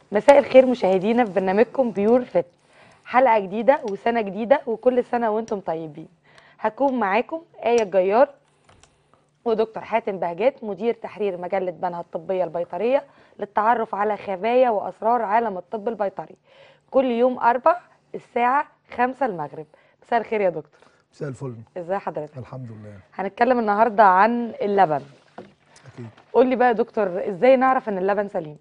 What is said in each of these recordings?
مساء الخير مشاهدينا في برنامجكم بيور فت حلقة جديدة وسنة جديدة وكل سنة وانتم طيبين هكون معاكم آية الجيار ودكتور حاتم بهجات مدير تحرير مجلة بنها الطبية البيطرية للتعرف على خبايا وأسرار عالم الطب البيطري كل يوم أربع الساعة خمسة المغرب مساء الخير يا دكتور مساء الفل ازي حضرتك الحمد لله هنتكلم النهاردة عن اللبن اكيد قول لي بقى يا دكتور ازاي نعرف ان اللبن سليم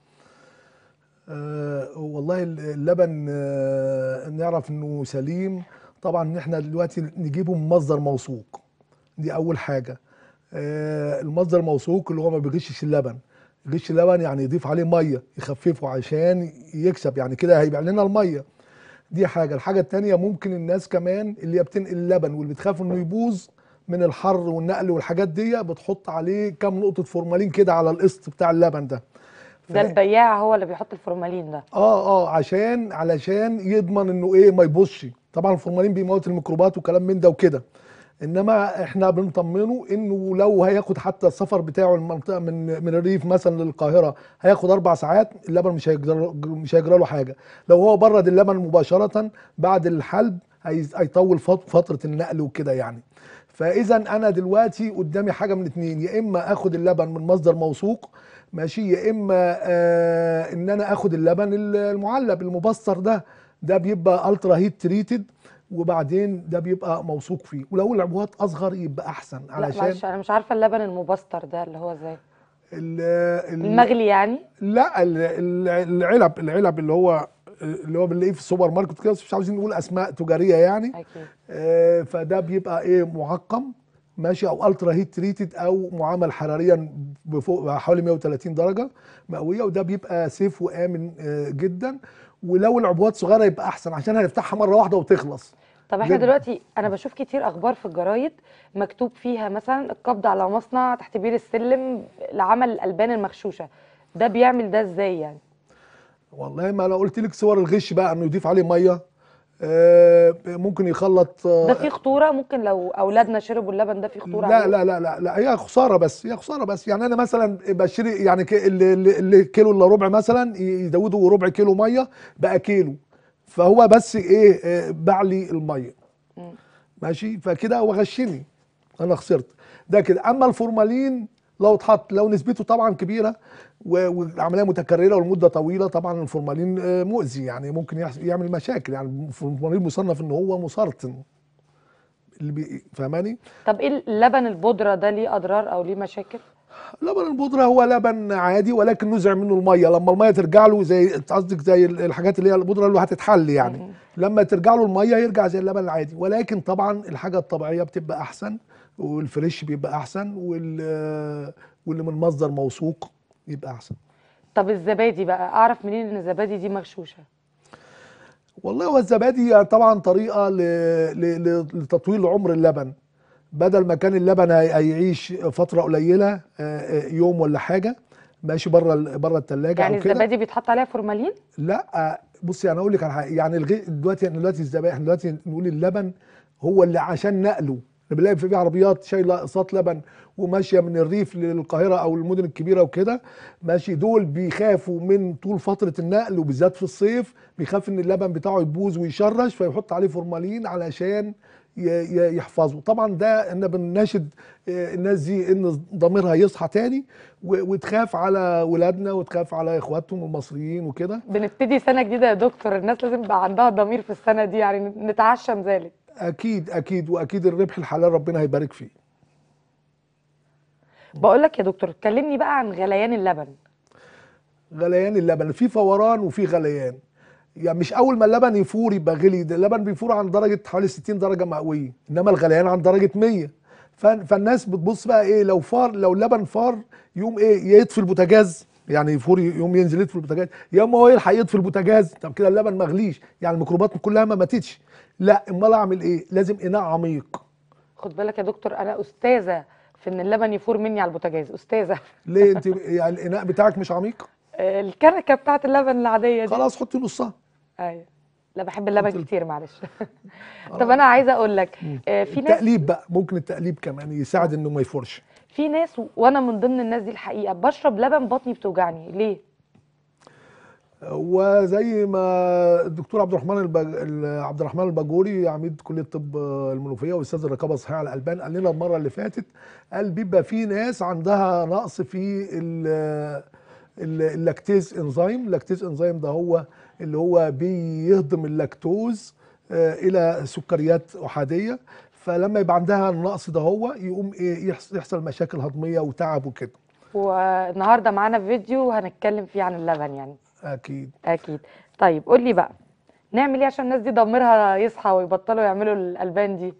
آه والله اللبن آه نعرف انه سليم طبعا ان احنا دلوقتي نجيبه من مصدر موثوق دي اول حاجه آه المصدر الموثوق اللي هو ما بيغشش اللبن يغش اللبن يعني يضيف عليه ميه يخففه عشان يكسب يعني كده هيبيع لنا الميه دي حاجه الحاجه التانية ممكن الناس كمان اللي هي بتنقل اللبن واللي بتخاف انه يبوظ من الحر والنقل والحاجات دي بتحط عليه كام نقطه فورمالين كده على القسط بتاع اللبن ده ده البياع هو اللي بيحط الفورمالين ده اه اه عشان علشان يضمن انه ايه ما يبصش طبعا الفورمالين بيموت الميكروبات وكلام من ده وكده انما احنا بنطمنه انه لو هياخد حتى السفر بتاعه المنطقه من من الريف مثلا للقاهره هياخد اربع ساعات اللبن مش هيجرى مش هيجرى له حاجه لو هو برد اللبن مباشره بعد الحلب هيز- هيطول فت- فتره النقل وكده يعني فاذا انا دلوقتي قدامي حاجه من اتنين يا اما اخد اللبن من مصدر موثوق ماشي يا اما آه ان انا اخد اللبن المعلب المبستر ده ده بيبقى الترا هيت تريتد وبعدين ده بيبقى موثوق فيه ولو العبوات اصغر يبقى احسن لا علشان معلش انا مش عارفه اللبن المبستر ده اللي هو ازاي ال ال المغلي يعني لا ال- ال- العلب العلب اللي هو اللي هو بنلاقيه في السوبر ماركت كده بس مش عاوزين نقول اسماء تجاريه يعني اكيد آه، فده بيبقى ايه معقم ماشي او الترا هيت تريتد او معامل حراريا بفوق حوالي 130 درجه مئويه وده بيبقى سيف وامن آه، جدا ولو العبوات صغيره يبقى احسن عشان هنفتحها مره واحده وتخلص طب احنا جدا. دلوقتي انا بشوف كتير اخبار في الجرايد مكتوب فيها مثلا القبض على مصنع تحت بير السلم لعمل الالبان المغشوشه ده بيعمل ده ازاي يعني والله ما انا قلت لك صور الغش بقى انه يضيف عليه ميه آه، ممكن يخلط آه، ده فيه خطوره ممكن لو اولادنا شربوا اللبن ده فيه خطوره لا عليهم؟ لا لا لا لا هي خساره بس هي خساره بس يعني انا مثلا بشتري يعني ك- اللي, اللي اللي كيلو الا ربع مثلا يزودوا ربع كيلو ميه بقى كيلو فهو بس ايه آه، بعلي الميه مم. ماشي فكده هو غشني انا خسرت ده كده اما الفورمالين لو اتحط لو نسبته طبعا كبيره و- والعمليه متكرره والمده طويله طبعا الفورمالين آه، مؤذي يعني ممكن يحس- يعمل مشاكل يعني الفورمالين مصنف ان هو مسرطن اللي بي- فاهماني طب ايه اللبن البودره ده ليه اضرار او ليه مشاكل لبن البودرة هو لبن عادي ولكن نزع منه المية لما المية ترجع له زي قصدك زي الحاجات اللي هي البودرة اللي هتتحل يعني مم. لما ترجع له المية يرجع زي اللبن العادي ولكن طبعا الحاجة الطبيعية بتبقى أحسن والفريش بيبقى أحسن وال واللي من مصدر موثوق يبقى أحسن طب الزبادي بقى اعرف منين ان الزبادي دي مغشوشه والله هو الزبادي يعني طبعا طريقة ل... ل... ل- لتطويل عمر اللبن بدل ما كان اللبن هي- هيعيش فترة قليلة آه، آه، يوم ولا حاجة ماشي بره بره الثلاجة يعني أو كده الزبادي بيتحط عليها فورمالين لا بصي انا اقول لك على حاجه يعني الغي دلوقتي احنا دلوقتي الزبائن احنا دلوقتي نقول اللبن هو اللي عشان نقله انا بنلاقي في عربيات شايله اقساط لبن وماشيه من الريف للقاهره او المدن الكبيره وكده ماشي دول بيخافوا من طول فتره النقل وبالذات في الصيف بيخاف ان اللبن بتاعه يبوظ ويشرش فيحط عليه فورمالين علشان ي- ي- يحفظه طبعا ده احنا بنناشد آه، الناس دي ان ضميرها يصحى تاني و- وتخاف على ولادنا وتخاف على اخواتهم المصريين وكده بنبتدي سنه جديده يا دكتور الناس لازم يبقى عندها ضمير في السنه دي يعني نتعشم ذلك اكيد اكيد واكيد الربح الحلال ربنا هيبارك فيه بقول لك يا دكتور كلمني بقى عن غليان اللبن غليان اللبن في فوران وفي غليان يعني مش اول ما اللبن يفور يبقى غلي ده اللبن بيفور عن درجه حوالي 60 درجه مئويه انما الغليان عن درجه 100 ف- فالناس بتبص بقى ايه لو فار لو اللبن فار يوم ايه يطفي البوتاجاز يعني يفور يوم ينزل يطفي البوتاجاز يا اما هو يلحق يطفي البوتاجاز طب كده اللبن مغليش يعني الميكروبات كلها ما ماتتش لا امال اعمل ايه لازم اناء عميق خد بالك يا دكتور انا استاذه في ان اللبن يفور مني على البوتاجاز استاذه ليه انت يعني الاناء بتاعك مش عميق آه، الكنكه بتاعت اللبن العاديه دي خلاص حطي نصها ايوه لا بحب اللبن قلت- كتير معلش طب انا عايزه اقول لك آه، في ناس التقليب بقى ممكن التقليب كمان يساعد انه ما يفورش في ناس وانا من ضمن الناس دي الحقيقه بشرب لبن بطني بتوجعني ليه وزي ما الدكتور عبد الرحمن البج... ال- عبد الرحمن الباجوري عميد كليه طب المنوفيه واستاذ الرقابه الصحيه على الالبان قال لنا المره اللي فاتت قال بيبقى في ناس عندها نقص في ال- ال- اللاكتيز انزيم اللاكتيز انزيم ده هو اللي هو بيهضم اللاكتوز آه، الى سكريات احاديه فلما يبقى عندها النقص ده هو يقوم ايه يحص- يحصل مشاكل هضميه وتعب وكده والنهارده معانا فيديو هنتكلم فيه عن اللبن يعني اكيد اكيد طيب قول لي بقى نعمل ايه عشان الناس دي ضميرها يصحى ويبطلوا يعملوا الالبان دي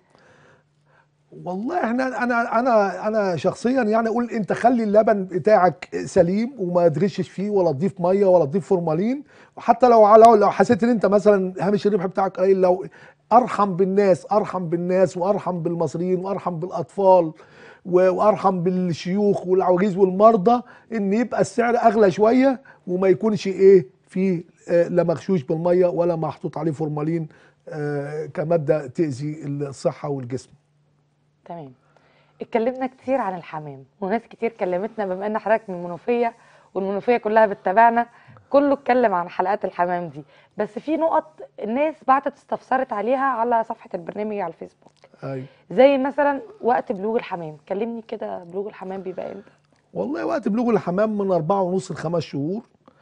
والله احنا انا انا انا شخصيا يعني اقول انت خلي اللبن بتاعك سليم وما تغشش فيه ولا تضيف ميه ولا تضيف فورمالين وحتى لو على لو حسيت ان انت مثلا هامش الربح بتاعك قليل لو ارحم بالناس ارحم بالناس وارحم بالمصريين وارحم بالاطفال و- وارحم بالشيوخ والعواجيز والمرضى ان يبقى السعر اغلى شويه وما يكونش ايه فيه آه، لا مغشوش بالميه ولا محطوط عليه فورمالين آه، كماده تاذي الصحه والجسم تمام اتكلمنا كتير عن الحمام وناس كتير كلمتنا بما ان حضرتك من المنوفيه والمنوفيه كلها بتتابعنا كله اتكلم عن حلقات الحمام دي بس في نقط الناس بعتت استفسرت عليها على صفحه البرنامج على الفيسبوك ايوه زي مثلا وقت بلوغ الحمام كلمني كده بلوغ الحمام بيبقى امتى والله وقت بلوغ الحمام من أربعة ونص لخمس شهور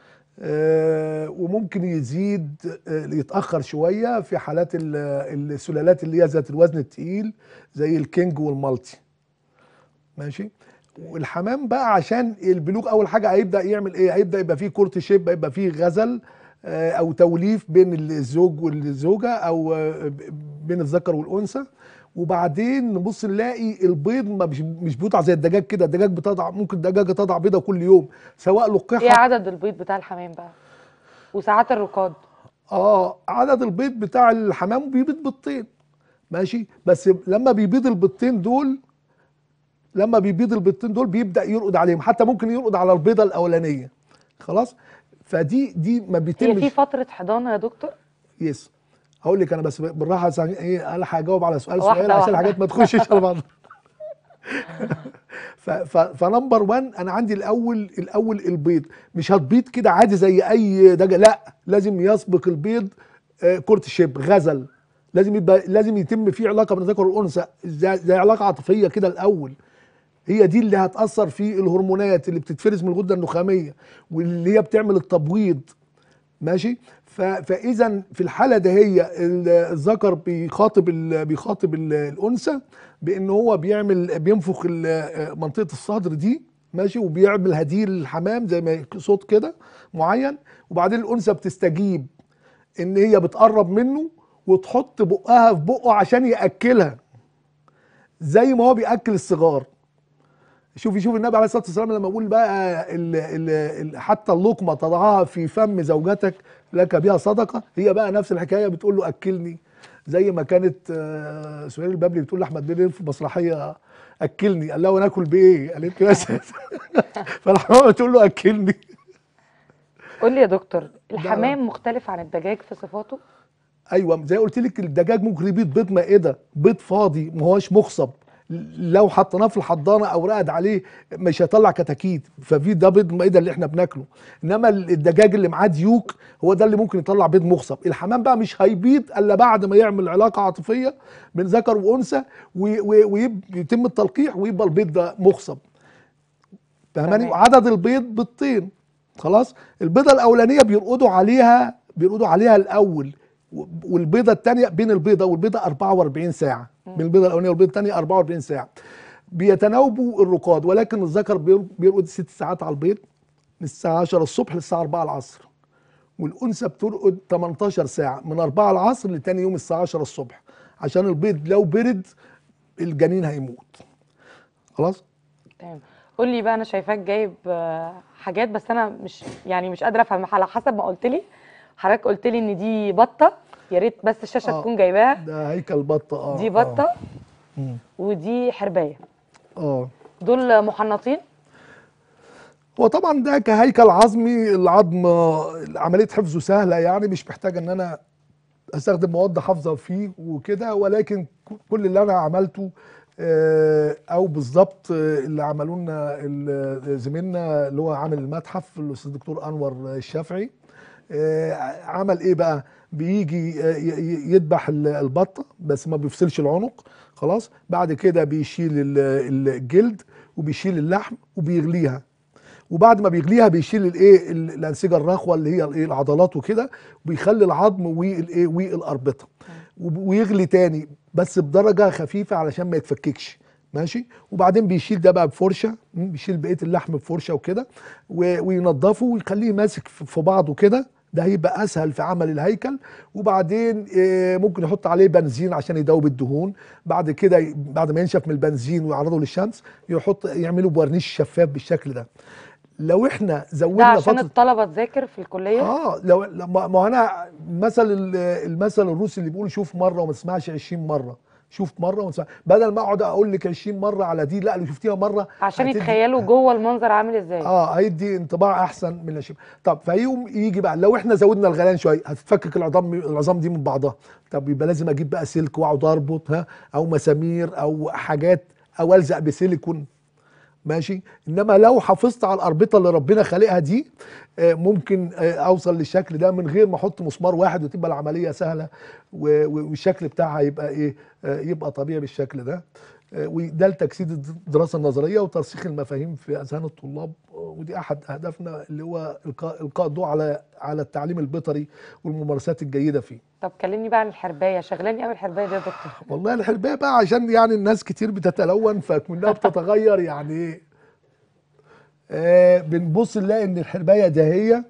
آه، وممكن يزيد آه، يتأخر شوية في حالات ال- السلالات اللي هي ذات الوزن التقيل زي الكينج والمالتي ماشي والحمام بقى عشان البلوغ اول حاجه هيبدا يعمل ايه هيبدا يبقى فيه كورت شيب هيبقى فيه غزل آه، او توليف بين الزوج والزوجه او آه، بين الذكر والانثى وبعدين نبص نلاقي البيض ما مش مش بيطلع زي الدجاج كده الدجاج بتضع ممكن دجاجه تضع بيضه كل يوم سواء ايه لقحها عدد البيض بتاع الحمام بقى وساعات الرقاد اه عدد البيض بتاع الحمام بيبيض بيضتين ماشي بس لما بيبيض البيضتين دول لما بيبيض البيضتين دول بيبدا يرقد عليهم حتى ممكن يرقد على البيضه الاولانيه خلاص فدي دي ما هي في بيتمش فتره حضانه يا دكتور يس هقول لك انا بس بالراحه عشان ايه انا هجاوب على سؤال واحدة سؤال عشان واحدة. الحاجات ما تخشش على بعض ف- ف- فنمبر 1 انا عندي الاول الاول البيض مش هتبيض كده عادي زي اي دجاج لا لازم يسبق البيض آه، كورت شيب غزل لازم يبقى لازم يتم فيه علاقه بين الذكر والانثى زي, زي علاقه عاطفيه كده الاول هي دي اللي هتاثر في الهرمونات اللي بتتفرز من الغده النخاميه واللي هي بتعمل التبويض ماشي ف- فاذا في الحاله ده هي ال- الذكر بيخاطب ال- بيخاطب ال- الانثى بان هو بيعمل بينفخ ال- منطقه الصدر دي ماشي وبيعمل هديل الحمام زي ما صوت كده معين وبعدين الانثى بتستجيب ان هي بتقرب منه وتحط بقها في بقه عشان ياكلها زي ما هو بياكل الصغار شوفي شوفي النبي عليه الصلاه والسلام لما يقول بقى ال ال ال حتى اللقمه تضعها في فم زوجتك لك بها صدقه هي بقى نفس الحكايه بتقول له اكلني زي ما كانت آه، سهير البابلي بتقول لاحمد بن في مسرحيه اكلني قال لها وانا اكل بايه؟ قالت له يا ساتر فالحمامه بتقول له اكلني قول لي يا دكتور الحمام مختلف عن الدجاج في صفاته ايوه زي قلت لك الدجاج ممكن يبيض بيض مائده بيض فاضي ما هوش مخصب لو حطيناه في الحضانه او رقد عليه مش هيطلع كتاكيت ففي ده بيض مائده اللي احنا بناكله انما الدجاج اللي معاه ديوك هو ده اللي ممكن يطلع بيض مخصب الحمام بقى مش هيبيض الا بعد ما يعمل علاقه عاطفيه بين ذكر وانثى ويتم التلقيح ويبقى البيض ده مخصب فاهماني تمام. وعدد البيض بيضتين خلاص البيضه الاولانيه بيرقدوا عليها بيرقدوا عليها الاول و- والبيضه الثانيه بين البيضه والبيضه 44 ساعه بين البيضه الاولانيه والبيضه الثانيه 44 ساعه بيتناوبوا الرقاد ولكن الذكر بير- بيرقد ست ساعات على البيض من الساعه 10 الصبح للساعه 4 العصر والانثى بترقد 18 ساعه من 4 العصر لتاني يوم الساعه 10 الصبح عشان البيض لو برد الجنين هيموت خلاص تمام قول لي بقى انا شايفاك جايب آه، حاجات بس انا مش يعني مش قادره افهم على حسب ما قلت لي حضرتك قلت لي ان دي بطه يا ريت بس الشاشه آه. تكون جايباها ده هيكل بطه اه دي آه. بطه مم. ودي حربايه اه دول محنطين هو طبعا ده كهيكل عظمي العظم عمليه حفظه سهله يعني مش محتاج ان انا استخدم مواد حافظه فيه وكده ولكن ك- كل اللي انا عملته آه، او بالظبط آه، اللي عملوه لنا ال- زميلنا اللي هو عامل المتحف الاستاذ الدكتور انور الشافعي آه، عمل ايه بقى بيجي آه، ي- ي- يذبح ال- البطه بس ما بيفصلش العنق خلاص بعد كده بيشيل ال- ال- الجلد وبيشيل اللحم وبيغليها وبعد ما بيغليها بيشيل الايه ال- الانسجه الرخوه اللي هي الايه العضلات وكده وبيخلي العظم والايه والاربطه وب- ويغلي تاني بس بدرجه خفيفه علشان ما يتفككش ماشي وبعدين بيشيل ده بقى بفرشه م، بيشيل بقيه اللحم بفرشه وكده و- وينضفه ويخليه ماسك في في بعضه كده ده هيبقى اسهل في عمل الهيكل وبعدين آه، ممكن يحط عليه بنزين عشان يدوب الدهون بعد كده ي- بعد ما ينشف من البنزين ويعرضه للشمس يحط يعملوا بورنيش شفاف بالشكل ده لو احنا ده زودنا عشان فتره الطلبه تذاكر في الكليه اه لو لما ما هو انا مثل ال- المثل الروسي اللي بيقول شوف مره وما تسمعش 20 مره شوف مره وما تسمعش بدل ما اقعد اقول لك 20 مره على دي لا لو شفتيها مره عشان هتدي- يتخيلوا جوه المنظر عامل ازاي اه هيدي انطباع احسن من الشيء طب فيقوم يجي بقى لو احنا زودنا الغليان شويه هتتفكك العظام العظام دي من بعضها طب يبقى لازم اجيب بقى سلك واقعد اربط ها او مسامير او حاجات او الزق بسيليكون ماشي انما لو حافظت على الاربطه اللي ربنا خالقها دي آه، ممكن آه، اوصل للشكل ده من غير ما احط مسمار واحد وتبقى العمليه سهله و- و- والشكل بتاعها يبقى ايه آه، يبقى طبيعي بالشكل ده آه، وده لتجسيد الدراسه النظريه وترسيخ المفاهيم في اذهان الطلاب آه، ودي احد اهدافنا اللي هو القاء القاء الضوء على على التعليم البيطري والممارسات الجيده فيه طب كلمني بقى عن الحربايه شغلاني قوي الحربايه دي يا دكتور والله الحربايه بقى عشان يعني الناس كتير بتتلون فكلها بتتغير يعني ايه آه بنبص نلاقي ان الحربايه ده هي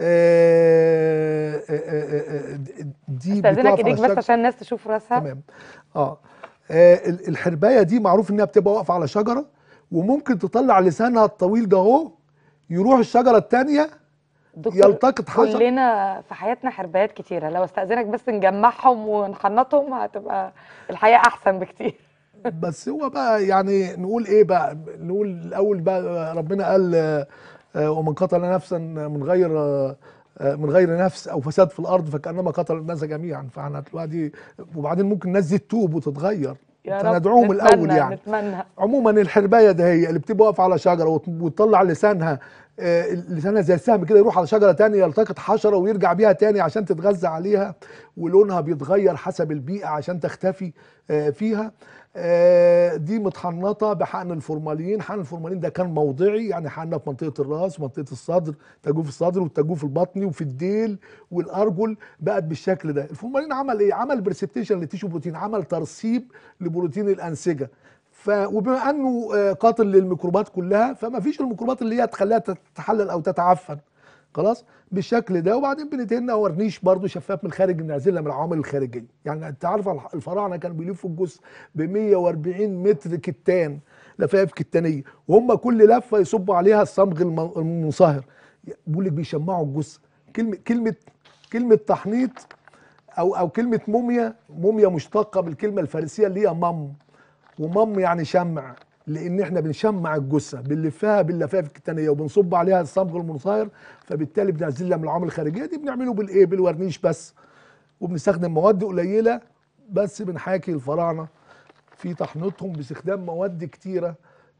آه آه آه آه دي استاذنك بتقف على ايديك بس الشجر عشان الناس تشوف راسها تمام اه آه، ال- الحربايه دي معروف انها بتبقى واقفه على شجره وممكن تطلع لسانها الطويل ده اهو يروح الشجره الثانيه دكتور يلتقط حجر كلنا في حياتنا حربايات كتيره لو استاذنك بس نجمعهم ونحنطهم هتبقى الحياه احسن بكتير بس هو بقى يعني نقول ايه بقى نقول الاول بقى ربنا قال آه، آه، ومن قتل نفسا من غير آه، آه، من غير نفس او فساد في الارض فكانما قتل الناس جميعا فاحنا دلوقتي وبعدين ممكن الناس دي تتوب وتتغير يا رب فندعوهم الاول نتمنى يعني نتمنى عموما الحربايه ده هي اللي بتبقى واقفه على شجره وت- وتطلع لسانها آه، لسانها زي السهم كده يروح على شجره تانية يلتقط حشره ويرجع بيها تاني عشان تتغذى عليها ولونها بيتغير حسب البيئه عشان تختفي آه، فيها آه، دي متحنطه بحقن الفورمالين حقن الفورمالين ده كان موضعي يعني حقنه في منطقه الراس ومنطقه الصدر تجويف الصدر والتجويف البطني وفي الديل والارجل بقت بالشكل ده الفورمالين عمل ايه عمل برسبتيشن للتيشو بروتين عمل ترسيب لبروتين الانسجه ف وبما انه آه، قاتل للميكروبات كلها فما فيش الميكروبات اللي هي تخليها تتحلل او تتعفن خلاص بالشكل ده وبعدين بندهنها ورنيش برضو شفاف من الخارج نعزلها من العوامل الخارجيه يعني انت عارف الح- الفراعنه كانوا بيلفوا الجثه ب 140 متر كتان لفايف كتانيه وهم كل لفه يصبوا عليها الصمغ الم- المنصهر بيقول لك بيشمعوا الجثه كلمه كلمه كلمه تحنيط او او كلمه موميا موميا مشتقه من الكلمه الفارسيه اللي هي مم ومم يعني شمع لان احنا بنشمع الجثه بنلفها باللفاف الكتانيه وبنصب عليها الصمغ المنصهر فبالتالي بنعزلها من العوامل الخارجيه دي بنعمله بالايه بالورنيش بس وبنستخدم مواد قليله بس بنحاكي الفراعنه في تحنيطهم باستخدام مواد كتيره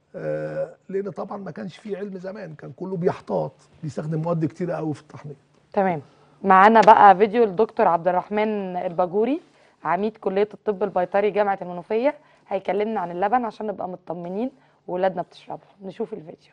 آه لان طبعا ما كانش فيه علم زمان كان كله بيحتاط بيستخدم مواد كتيره قوي في التحنيط تمام معانا بقى فيديو الدكتور عبد الرحمن الباجوري عميد كليه الطب البيطري جامعه المنوفيه هيكلمنا عن اللبن عشان نبقى مطمنين وولادنا بتشربه نشوف الفيديو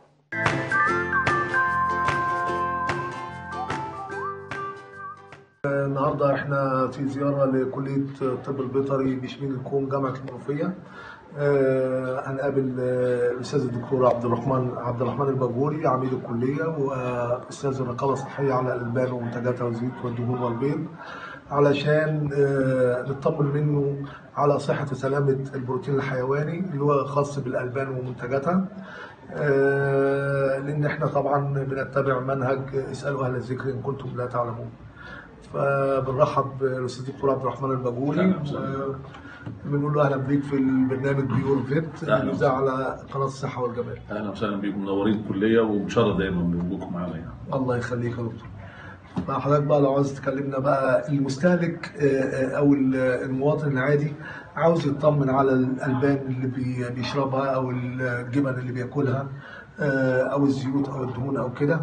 النهارده احنا في زياره لكليه الطب البيطري بشمين الكوم جامعه المنوفيه آه، هنقابل آه، الاستاذ الدكتور عبد الرحمن عبد الرحمن الباجوري عميد الكليه واستاذ الرقابه الصحيه على الالبان ومنتجاتها والزيت والدهون والبيض علشان آه، نطمن منه على صحه وسلامه البروتين الحيواني اللي هو خاص بالالبان ومنتجاتها آه، لان احنا طبعا بنتبع منهج اسالوا اهل الذكر ان كنتم لا تعلمون فبنرحب بالاستاذ الدكتور عبد الرحمن الباجوري أهلا وسهلا. و- بنقول له اهلا بيك في البرنامج بيور فيت أهلا اللي بيذاع على قناه الصحه والجمال اهلا وسهلا بيكم منورين الكليه ومشرف دايما بوجودكم معانا يعني. الله يخليك يا دكتور مع حضرتك بقى لو عاوز تكلمنا بقى المستهلك آه، آه، او ال- المواطن العادي عاوز يطمن على الالبان اللي بي- بيشربها او الجبن اللي بياكلها آه، او الزيوت او الدهون او كده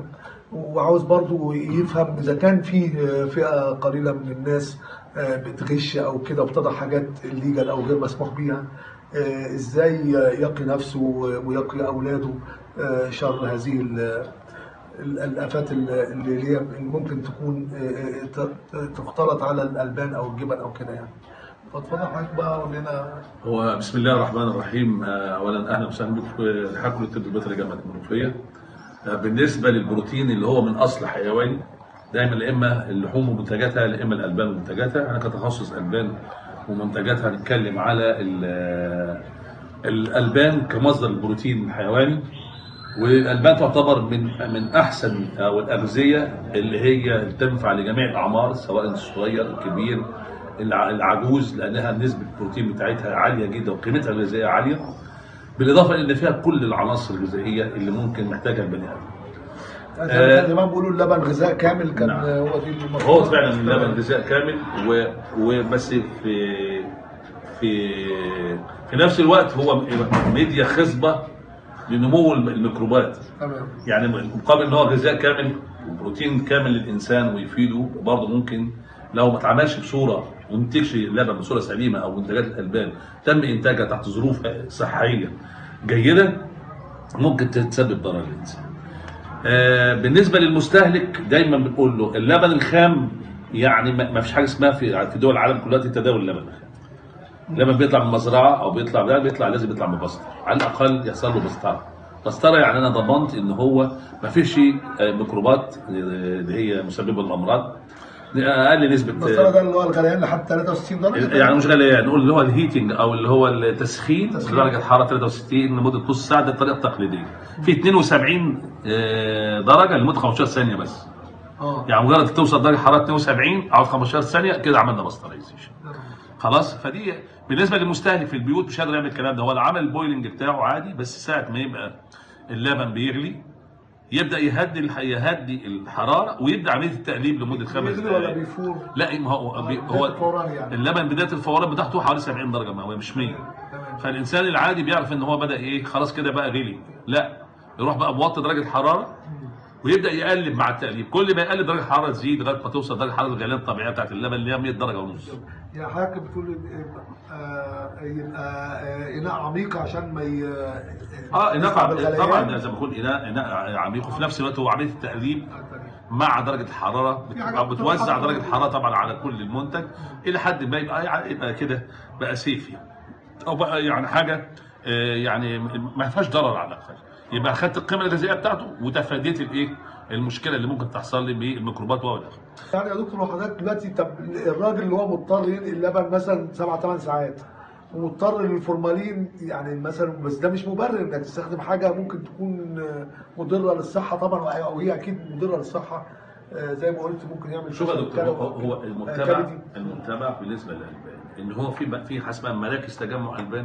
وعاوز برضو يفهم اذا كان في فئه قليله من الناس آه، بتغش او كده بتضع حاجات الليجال او غير مسموح بيها آه، ازاي يقي نفسه ويقي اولاده آه، شر هذه ال- ال- الافات اللي اللي هي اللي ممكن تكون آه، آه، ت- تختلط على الالبان او الجبن او كده يعني فاتفضل حضرتك بقى قول لنا هو بسم الله الرحمن الرحيم آه، اولا اهلا وسهلا بكم في حقل الطب البيطري جامعه المنوفيه آه، بالنسبه للبروتين اللي هو من اصل حيواني دايما لا اما اللحوم ومنتجاتها لا اما الالبان ومنتجاتها انا كتخصص البان ومنتجاتها هنتكلم على ال- الالبان كمصدر البروتين الحيواني والالبان تعتبر من من احسن او الاغذيه اللي هي تنفع لجميع الاعمار سواء الصغير الكبير الع- العجوز لانها نسبه البروتين بتاعتها عاليه جدا وقيمتها الغذائيه عاليه بالاضافه الى ان فيها كل العناصر الغذائيه اللي ممكن محتاجها البني ادم زي ما كان زمان بيقولوا اللبن غذاء كامل كان نعم. هو دي المفروض. هو فعلا اللبن غذاء كامل و... وبس في في في نفس الوقت هو ميديا خصبه لنمو الم- الميكروبات تمام يعني مقابل ان هو غذاء كامل وبروتين كامل للانسان ويفيده برضه ممكن لو ما اتعملش بصوره وما منتجش اللبن بصوره سليمه او منتجات الالبان تم انتاجها تحت ظروف صحيه جيده ممكن تسبب ضرر للانسان. آه، بالنسبه للمستهلك دايما بنقول له اللبن الخام يعني ما ما فيش حاجه اسمها في في دول العالم كلها تداول اللبن الخام. لما بيطلع من مزرعه او بيطلع ده بيطلع لازم يطلع مبستر على الاقل يحصل له بسطره بسطره يعني انا ضمنت ان هو ما فيش آه، ميكروبات آه، اللي هي مسببه للامراض اقل نسبه المسطره ده اللي هو الغليان لحد 63 درجه يعني مش غالية نقول اللي هو الهيتنج او اللي هو التسخين تسخين. بدرجه حراره 63 لمده نص ساعه ده الطريقه التقليديه في 72 آه، درجه لمده 15 ثانيه بس اه يعني مجرد توصل درجه حراره 72 او 15 ثانيه كده عملنا باسترايزيشن خلاص فدي بالنسبه للمستهلك في البيوت مش قادر يعمل الكلام ده هو اللي عمل البويلنج بتاعه عادي بس ساعه ما يبقى اللبن بيغلي يبدا يهدي الح- يهدي الحراره ويبدا عمليه التقليب لمده خمس بيغلي ولا دقائق بيفور؟ لا ما هو بي بداية هو الفوران يعني. اللبن بدايه الفوران بتاعته حوالي 70 درجه مئويه مش 100 تمام. فالانسان العادي بيعرف ان هو بدا ايه خلاص كده بقى غلي لا يروح بقى موطي درجه الحراره ويبدا يقلب مع التقليب كل ما يقلب درجه الحراره تزيد لغايه ما توصل درجه حراره الغليان الطبيعيه بتاعت اللبن اللي هي 100 درجه ونص يعني حضرتك بتقول إن- آه، يبقى آه، اناء عميق عشان ما ي... اه اناء يصعب عم- الغليان. طبعا زي ما بقول اناء اناء عميق وفي نفس الوقت هو عمليه التقليب مع درجه الحراره في حاجات بتبقى بتوزع بتتحط- درجه الحراره طبعا على كل المنتج الى حد ما يبقى يبقى كده بقى سيف يعني او بقى يعني حاجه آه، يعني ما فيهاش ضرر على الاقل يبقى خدت القيمه الغذائيه بتاعته وتفاديت الايه المشكله اللي ممكن تحصل لي بالميكروبات والى اخره يعني يا دكتور وحضرتك دلوقتي طب الراجل اللي هو مضطر ينقل لبن مثلا سبع ثمان ساعات ومضطر للفورمالين يعني مثلا بس ده مش مبرر انك تستخدم حاجه ممكن تكون آه، مضره للصحه طبعا او هي اكيد مضره للصحه آه، زي ما قلت ممكن يعمل شوف يا فشل دكتور هو, كلوي. هو آه، المجتمع كبدي. المجتمع بالنسبه للالبان ان هو في بقى- في حاجه اسمها مراكز تجمع البان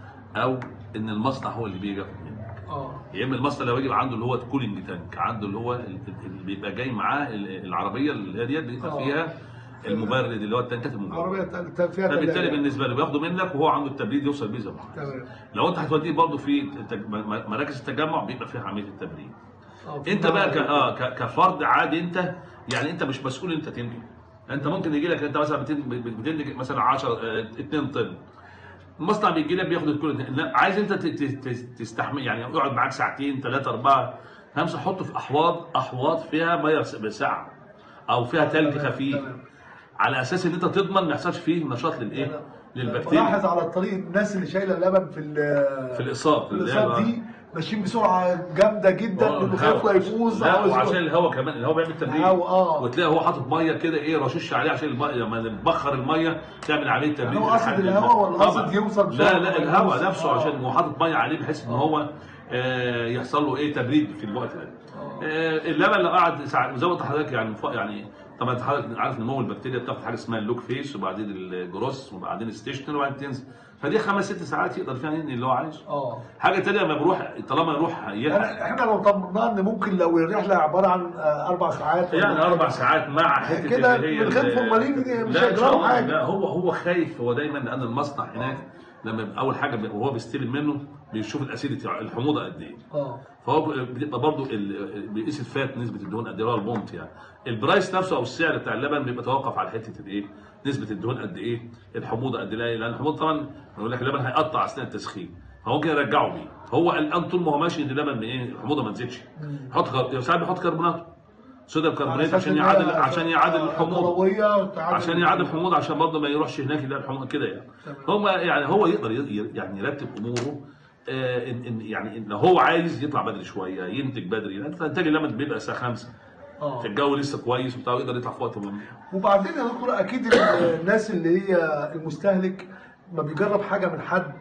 او ان المصنع هو اللي بيجي ياخد منك اه يا اما المصنع لو يجي عنده اللي هو الكولينج تانك عنده اللي هو ال- اللي بيبقى جاي معاه ال- العربيه اللي هي ديت بيبقى آه. فيها المبرد اللي هو التنكات المبرد عربيه ت- فيها فبالتالي تلاجة. بالنسبه له بياخده منك وهو عنده التبريد يوصل بيه زي ما هو عايز. تمام لو انت هتوديه برضه في التج- م- م- مراكز التجمع بيبقى فيها عمليه التبريد آه، في انت بقى ك... بقى- اه ك... كفرد عادي انت يعني انت مش مسؤول انت تنتج انت ممكن يجي لك انت مثلا بتن- بتنتج مثلا 10 2 طن المصنع بيجي لك بياخد الكل لا عايز انت ت- ت- ت- تستحمل يعني يقعد معاك ساعتين ثلاثه اربعه خمسه حطه في احواض احواض فيها ميه بساعه او فيها ثلج تمام، خفيف تمام. على اساس ان انت تضمن ما يحصلش فيه نشاط للايه؟ للبكتيريا بلاحظ على الطريق الناس اللي شايله اللبن في ال- في الاصابه في الاصابه دي ماشيين بسرعه جامده جدا آه، انه خايف لا الهواء. يبوظ لا عاوز وعشان يروح. الهواء كمان الهواء بيعمل تبريد الهواء، آه. وتلاقي هو حاطط ميه كده ايه رشش عليه عشان الميه لما تبخر الميه تعمل عليه تبريد يعني هو قصد لحد الهواء ما- ولا قصد طبعاً. يوصل بسرعة لا لا ولا الهواء يوصل؟ نفسه آه. عشان هو حاطط ميه عليه بحيث ان هو آه، يحصل له ايه تبريد في الوقت ده آه، اللبن لو قعد ساعة زي ما قلت لحضرتك يعني ف- يعني طبعا انت حضرتك عارف نمو البكتيريا بتاخد حاجه اسمها اللوك فيس وبعدين الجروس وبعدين الستيشنر وبعدين تنزل فدي خمس ست ساعات يقدر فيها ينقل اللي هو عايزه اه حاجه تانية لما بروح طالما يروح يلحق يعني احنا لو طمناه ان ممكن لو الرحله عباره عن آه، اربع ساعات ولا يعني حاجة، اربع ساعات مع حته كده اللي هي من غير ال- فورمالين مش لا، إن هيجرى شاء له الله. حاجة. لا هو هو خايف هو دايما لان المصنع هناك لما اول حاجه بي- وهو بيستلم منه بيشوف الاسيديتي الحموضه قد ايه اه فهو بتبقى برضه ال- بيقيس الفات نسبه الدهون قد ايه اللي هو البونت يعني البرايس نفسه او السعر بتاع اللبن بيبقى توقف على حته الايه نسبه الدهون قد ايه الحموضه قد ايه لان الحموضه طبعا بيقول لك اللبن هيقطع اثناء التسخين فممكن يرجعه بيه هو قلقان طول ما هو ماشي ان اللبن من ايه الحموضه ما تزيدش يحط كر- ساعات بيحط كربونات صوديوم كربونات عشان يعادل عشان يعادل الحموضه عشان يعادل الحموضه عشان برضه ما يروحش هناك يلاقي الحموضه كده يعني هم يعني هو يقدر ي- ي- يعني يرتب اموره آه، ان إن يعني ان هو عايز يطلع بدري شويه ينتج بدري لان انتاج اللبن بيبقى الساعه 5 في الجو لسه كويس وبتاع يقدر يطلع في وقت مهم وبعدين يا دكتور اكيد ال- الناس اللي هي المستهلك ما بيجرب حاجه من حد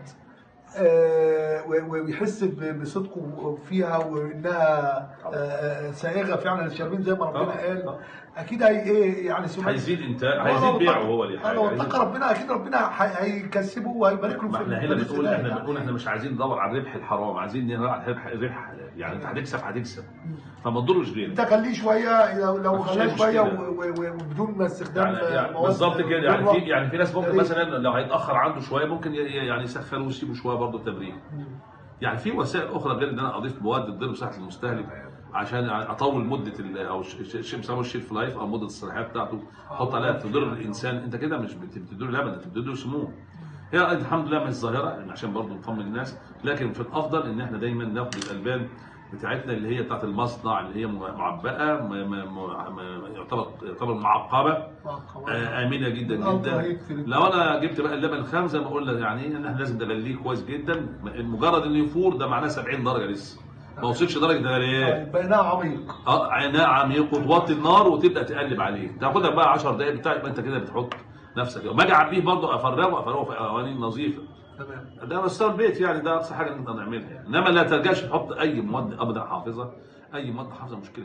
آه، و- ويحس ب- بصدقه فيها وانها آه، آه، سائغه فعلا للشاربين زي ما ربنا طبعا، قال طبعا. اكيد هي ايه يعني سمعت- هيزيد انتاج آه، هيزيد لو بيعه اتقى- هو اللي آه، لو هيزيد- اتقى ربنا اكيد ربنا هي- هيكسبه وهيبارك له ما في احنا في هنا الرزق بنقول ده احنا يعني. بنقول احنا مش عايزين ندور على الربح الحرام عايزين ندور على الربح الربح حلال يعني انت هتكسب هتكسب فما تضرش غيرك انت خليه شويه لو لو مفيش خلاه أي شويه مشكلة. و- و- و- وبدون ما استخدام يعني, يعني مواد بالظبط كده يعني ضارة. في يعني في ناس ممكن يا ريت. مثلا لو هيتاخر عنده شويه ممكن ي- ي- يعني يسخنه ويسيبه شويه برضه تبريد يعني في وسائل اخرى غير ان انا اضيف مواد تضر بصحه المستهلك عشان اطول مده ال- او ش- ش- شيء بيسموه الشيلف لايف او مده الصلاحيه بتاعته احط عليها تضر الانسان انت كده مش بت- بتديله لبن انت بتديله سموم هي الحمد لله مش ظاهره يعني عشان برضه نطمن الناس لكن في الافضل ان احنا دايما ناخد الالبان بتاعتنا اللي هي بتاعت المصنع اللي هي معبأه م- م- م- يعتبر يعتبر معقبه آه، امنه جدا الأفضل جدا هيكفي. لو انا جبت بقى اللبن الخام زي ما قلنا يعني ان احنا لازم نغليه كويس جدا مجرد انه يفور ده معناه 70 درجه لسه ما وصلش درجه غليان طيب، بقيناها عميق اه عناء عميق وتوطي النار وتبدا تقلب عليه تاخدها بقى 10 دقائق بتاع يبقى انت كده بتحط نفسك وما اجي اعبيه برضه افرغه افرغه في قوانين نظيفه تمام ده مستوى البيت يعني ده اقصى حاجه نقدر نعملها يعني انما لا ترجعش تحط اي مواد ابدا حافظه اي مواد حافظه مشكله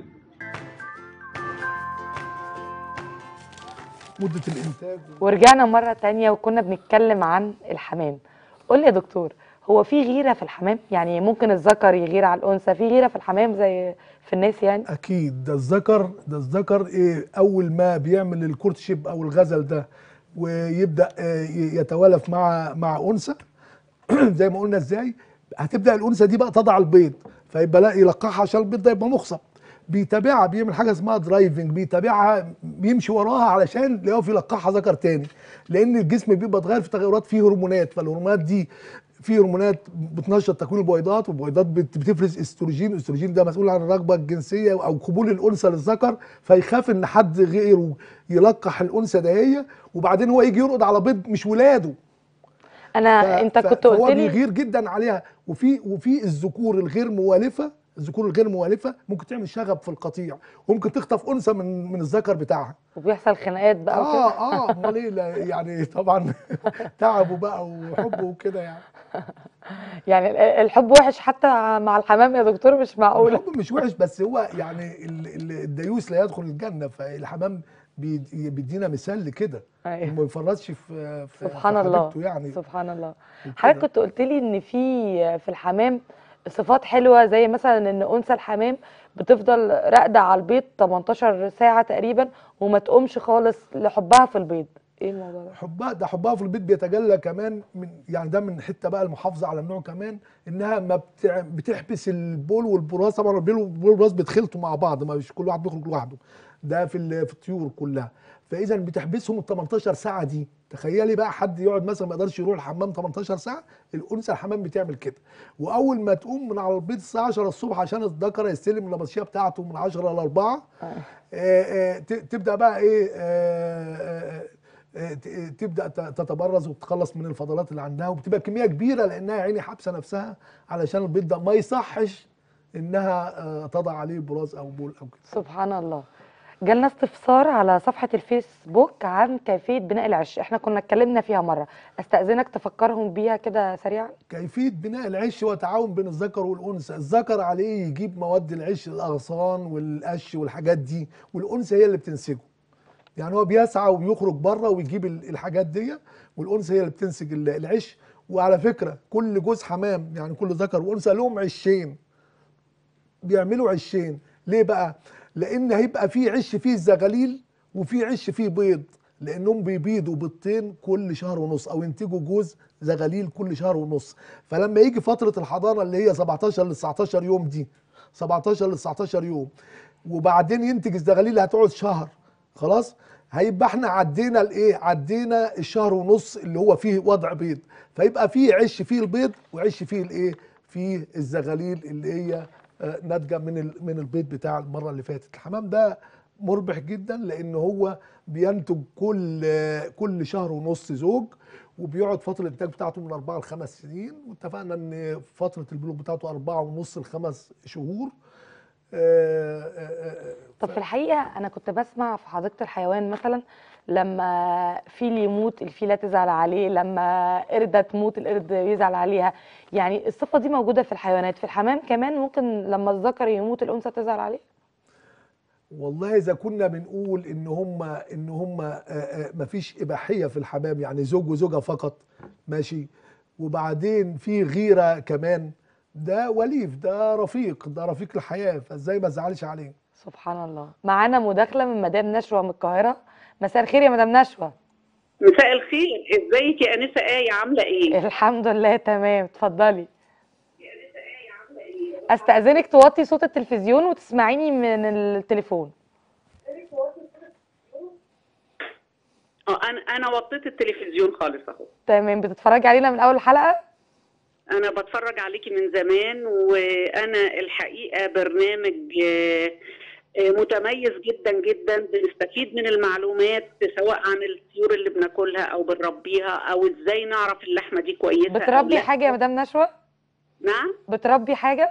مده الانتاج ورجعنا مرة تانية وكنا بنتكلم عن الحمام قول لي يا دكتور هو في غيرة في الحمام يعني ممكن الذكر يغير على الأنثى في غيرة في الحمام زي في الناس يعني اكيد ده الذكر ده الذكر ايه اول ما بيعمل الكورتشيب او الغزل ده ويبدا آه، ي- يتوالف مع مع انثى زي ما قلنا ازاي هتبدا الانثى دي بقى تضع البيض فيبقى لا يلقحها عشان البيض ده يبقى مخصب بيتابعها بيعمل حاجه اسمها درايفنج بيتابعها بيمشي وراها علشان يقف يلقحها ذكر تاني لان الجسم بيبقى اتغير في تغيرات فيه هرمونات فالهرمونات دي في هرمونات بتنشط تكوين البويضات والبويضات بت- بتفرز استروجين الاستروجين ده مسؤول عن الرغبه الجنسيه او قبول الانثى للذكر فيخاف ان حد غيره يلقح الانثى دهيه وبعدين هو يجي يرقد على بيض مش ولاده أنا ف- أنت ف- كنت فهو قلت لي بيغير جدا عليها وفي وفي الذكور الغير موالفه الذكور الغير موالفه ممكن تعمل شغب في القطيع وممكن تخطف انثى من من الذكر بتاعها وبيحصل خناقات بقى وكده اه اه امال ايه لا، يعني طبعا تعبوا بقى وحبه وكده يعني يعني ال- الحب وحش حتى مع الحمام يا دكتور مش معقولة الحب مش وحش بس هو يعني ال- ال- الديوس لا يدخل الجنه فالحمام بيد- بيدينا مثال لكده أيوة. وما يفرطش في في سبحان في الله حبيبته يعني سبحان الله وكده. حضرتك كنت قلت لي ان في في الحمام صفات حلوه زي مثلا ان انثى الحمام بتفضل راقده على البيض 18 ساعه تقريبا وما تقومش خالص لحبها في البيض ايه الموضوع ده حبها ده حبها في البيت بيتجلى كمان من يعني ده من حته بقى المحافظه على النوع كمان انها ما بتع... بتحبس البول والبراز طبعا البول والبراز بيتخلطوا مع بعض ما مش كل واحد بيخرج لوحده ده في ال- في الطيور كلها فاذا بتحبسهم ال 18 ساعه دي تخيلي بقى حد يقعد مثلا ما يقدرش يروح الحمام 18 ساعه الانثى الحمام بتعمل كده واول ما تقوم من على البيض الساعه 10 الصبح عشان الذكر يستلم النبطشيه بتاعته من 10 ل 4 آه، آه، ت- تبدا بقى ايه آه، آه، آه، ت- تبدا ت- تتبرز وتتخلص من الفضلات اللي عندها وبتبقى كميه كبيره لانها يا عيني حابسه نفسها علشان البيض ده ما يصحش انها آه، تضع عليه براز او بول او كده سبحان الله جالنا استفسار على صفحه الفيسبوك عن كيفيه بناء العش احنا كنا اتكلمنا فيها مره استاذنك تفكرهم بيها كده سريعا كيفيه بناء العش وتعاون بين الذكر والانثى الذكر عليه يجيب مواد العش الاغصان والقش والحاجات دي والانثى هي اللي بتنسجه يعني هو بيسعى وبيخرج بره ويجيب ال- الحاجات دي والانثى هي اللي بتنسج ال- العش وعلى فكره كل جوز حمام يعني كل ذكر وانثى لهم عشين بيعملوا عشين ليه بقى لان هيبقى في عش فيه الزغاليل وفي عش فيه بيض لانهم بيبيضوا بيضتين كل شهر ونص او ينتجوا جوز زغاليل كل شهر ونص فلما يجي فتره الحضانه اللي هي 17 ل 19 يوم دي 17 ل 19 يوم وبعدين ينتج الزغاليل اللي هتقعد شهر خلاص هيبقى احنا عدينا الايه عدينا الشهر ونص اللي هو فيه وضع بيض فيبقى فيه عش فيه البيض وعش فيه الايه فيه الزغاليل اللي هي آه، ناتجه من ال- من البيض بتاع المره اللي فاتت الحمام ده مربح جدا لان هو بينتج كل آه، كل شهر ونص زوج وبيقعد فتره الانتاج بتاعته من اربعه لخمس سنين واتفقنا ان فتره البلوغ بتاعته اربعه ونص لخمس شهور آه، آه، آه، طب في الحقيقة أنا كنت بسمع في حديقة الحيوان مثلا لما فيل يموت الفيلة تزعل عليه لما قردة تموت القرد يزعل عليها يعني الصفة دي موجودة في الحيوانات في الحمام كمان ممكن لما الذكر يموت الأنثى تزعل عليه والله اذا كنا بنقول ان هم ان هم مفيش اباحيه في الحمام يعني زوج وزوجه فقط ماشي وبعدين في غيره كمان ده وليف ده رفيق ده رفيق الحياه فازاي ما ازعلش عليه سبحان الله معانا مداخلة من مدام نشوى من القاهرة مساء الخير يا مدام نشوى مساء الخير ازيك يا انسه ايه عامله ايه الحمد لله تمام اتفضلي استأذنك توطي صوت التلفزيون وتسمعيني من التليفون اه انا انا وطيت التلفزيون خالص اهو تمام بتتفرجي علينا من أول الحلقة انا بتفرج عليكي من زمان وانا الحقيقه برنامج آه، آه، متميز جدا جدا بنستفيد من المعلومات سواء عن الطيور اللي بناكلها او بنربيها او ازاي نعرف اللحمه دي كويسه أو بتربي لا. حاجة يا مدام نشوى نعم بتربي حاجة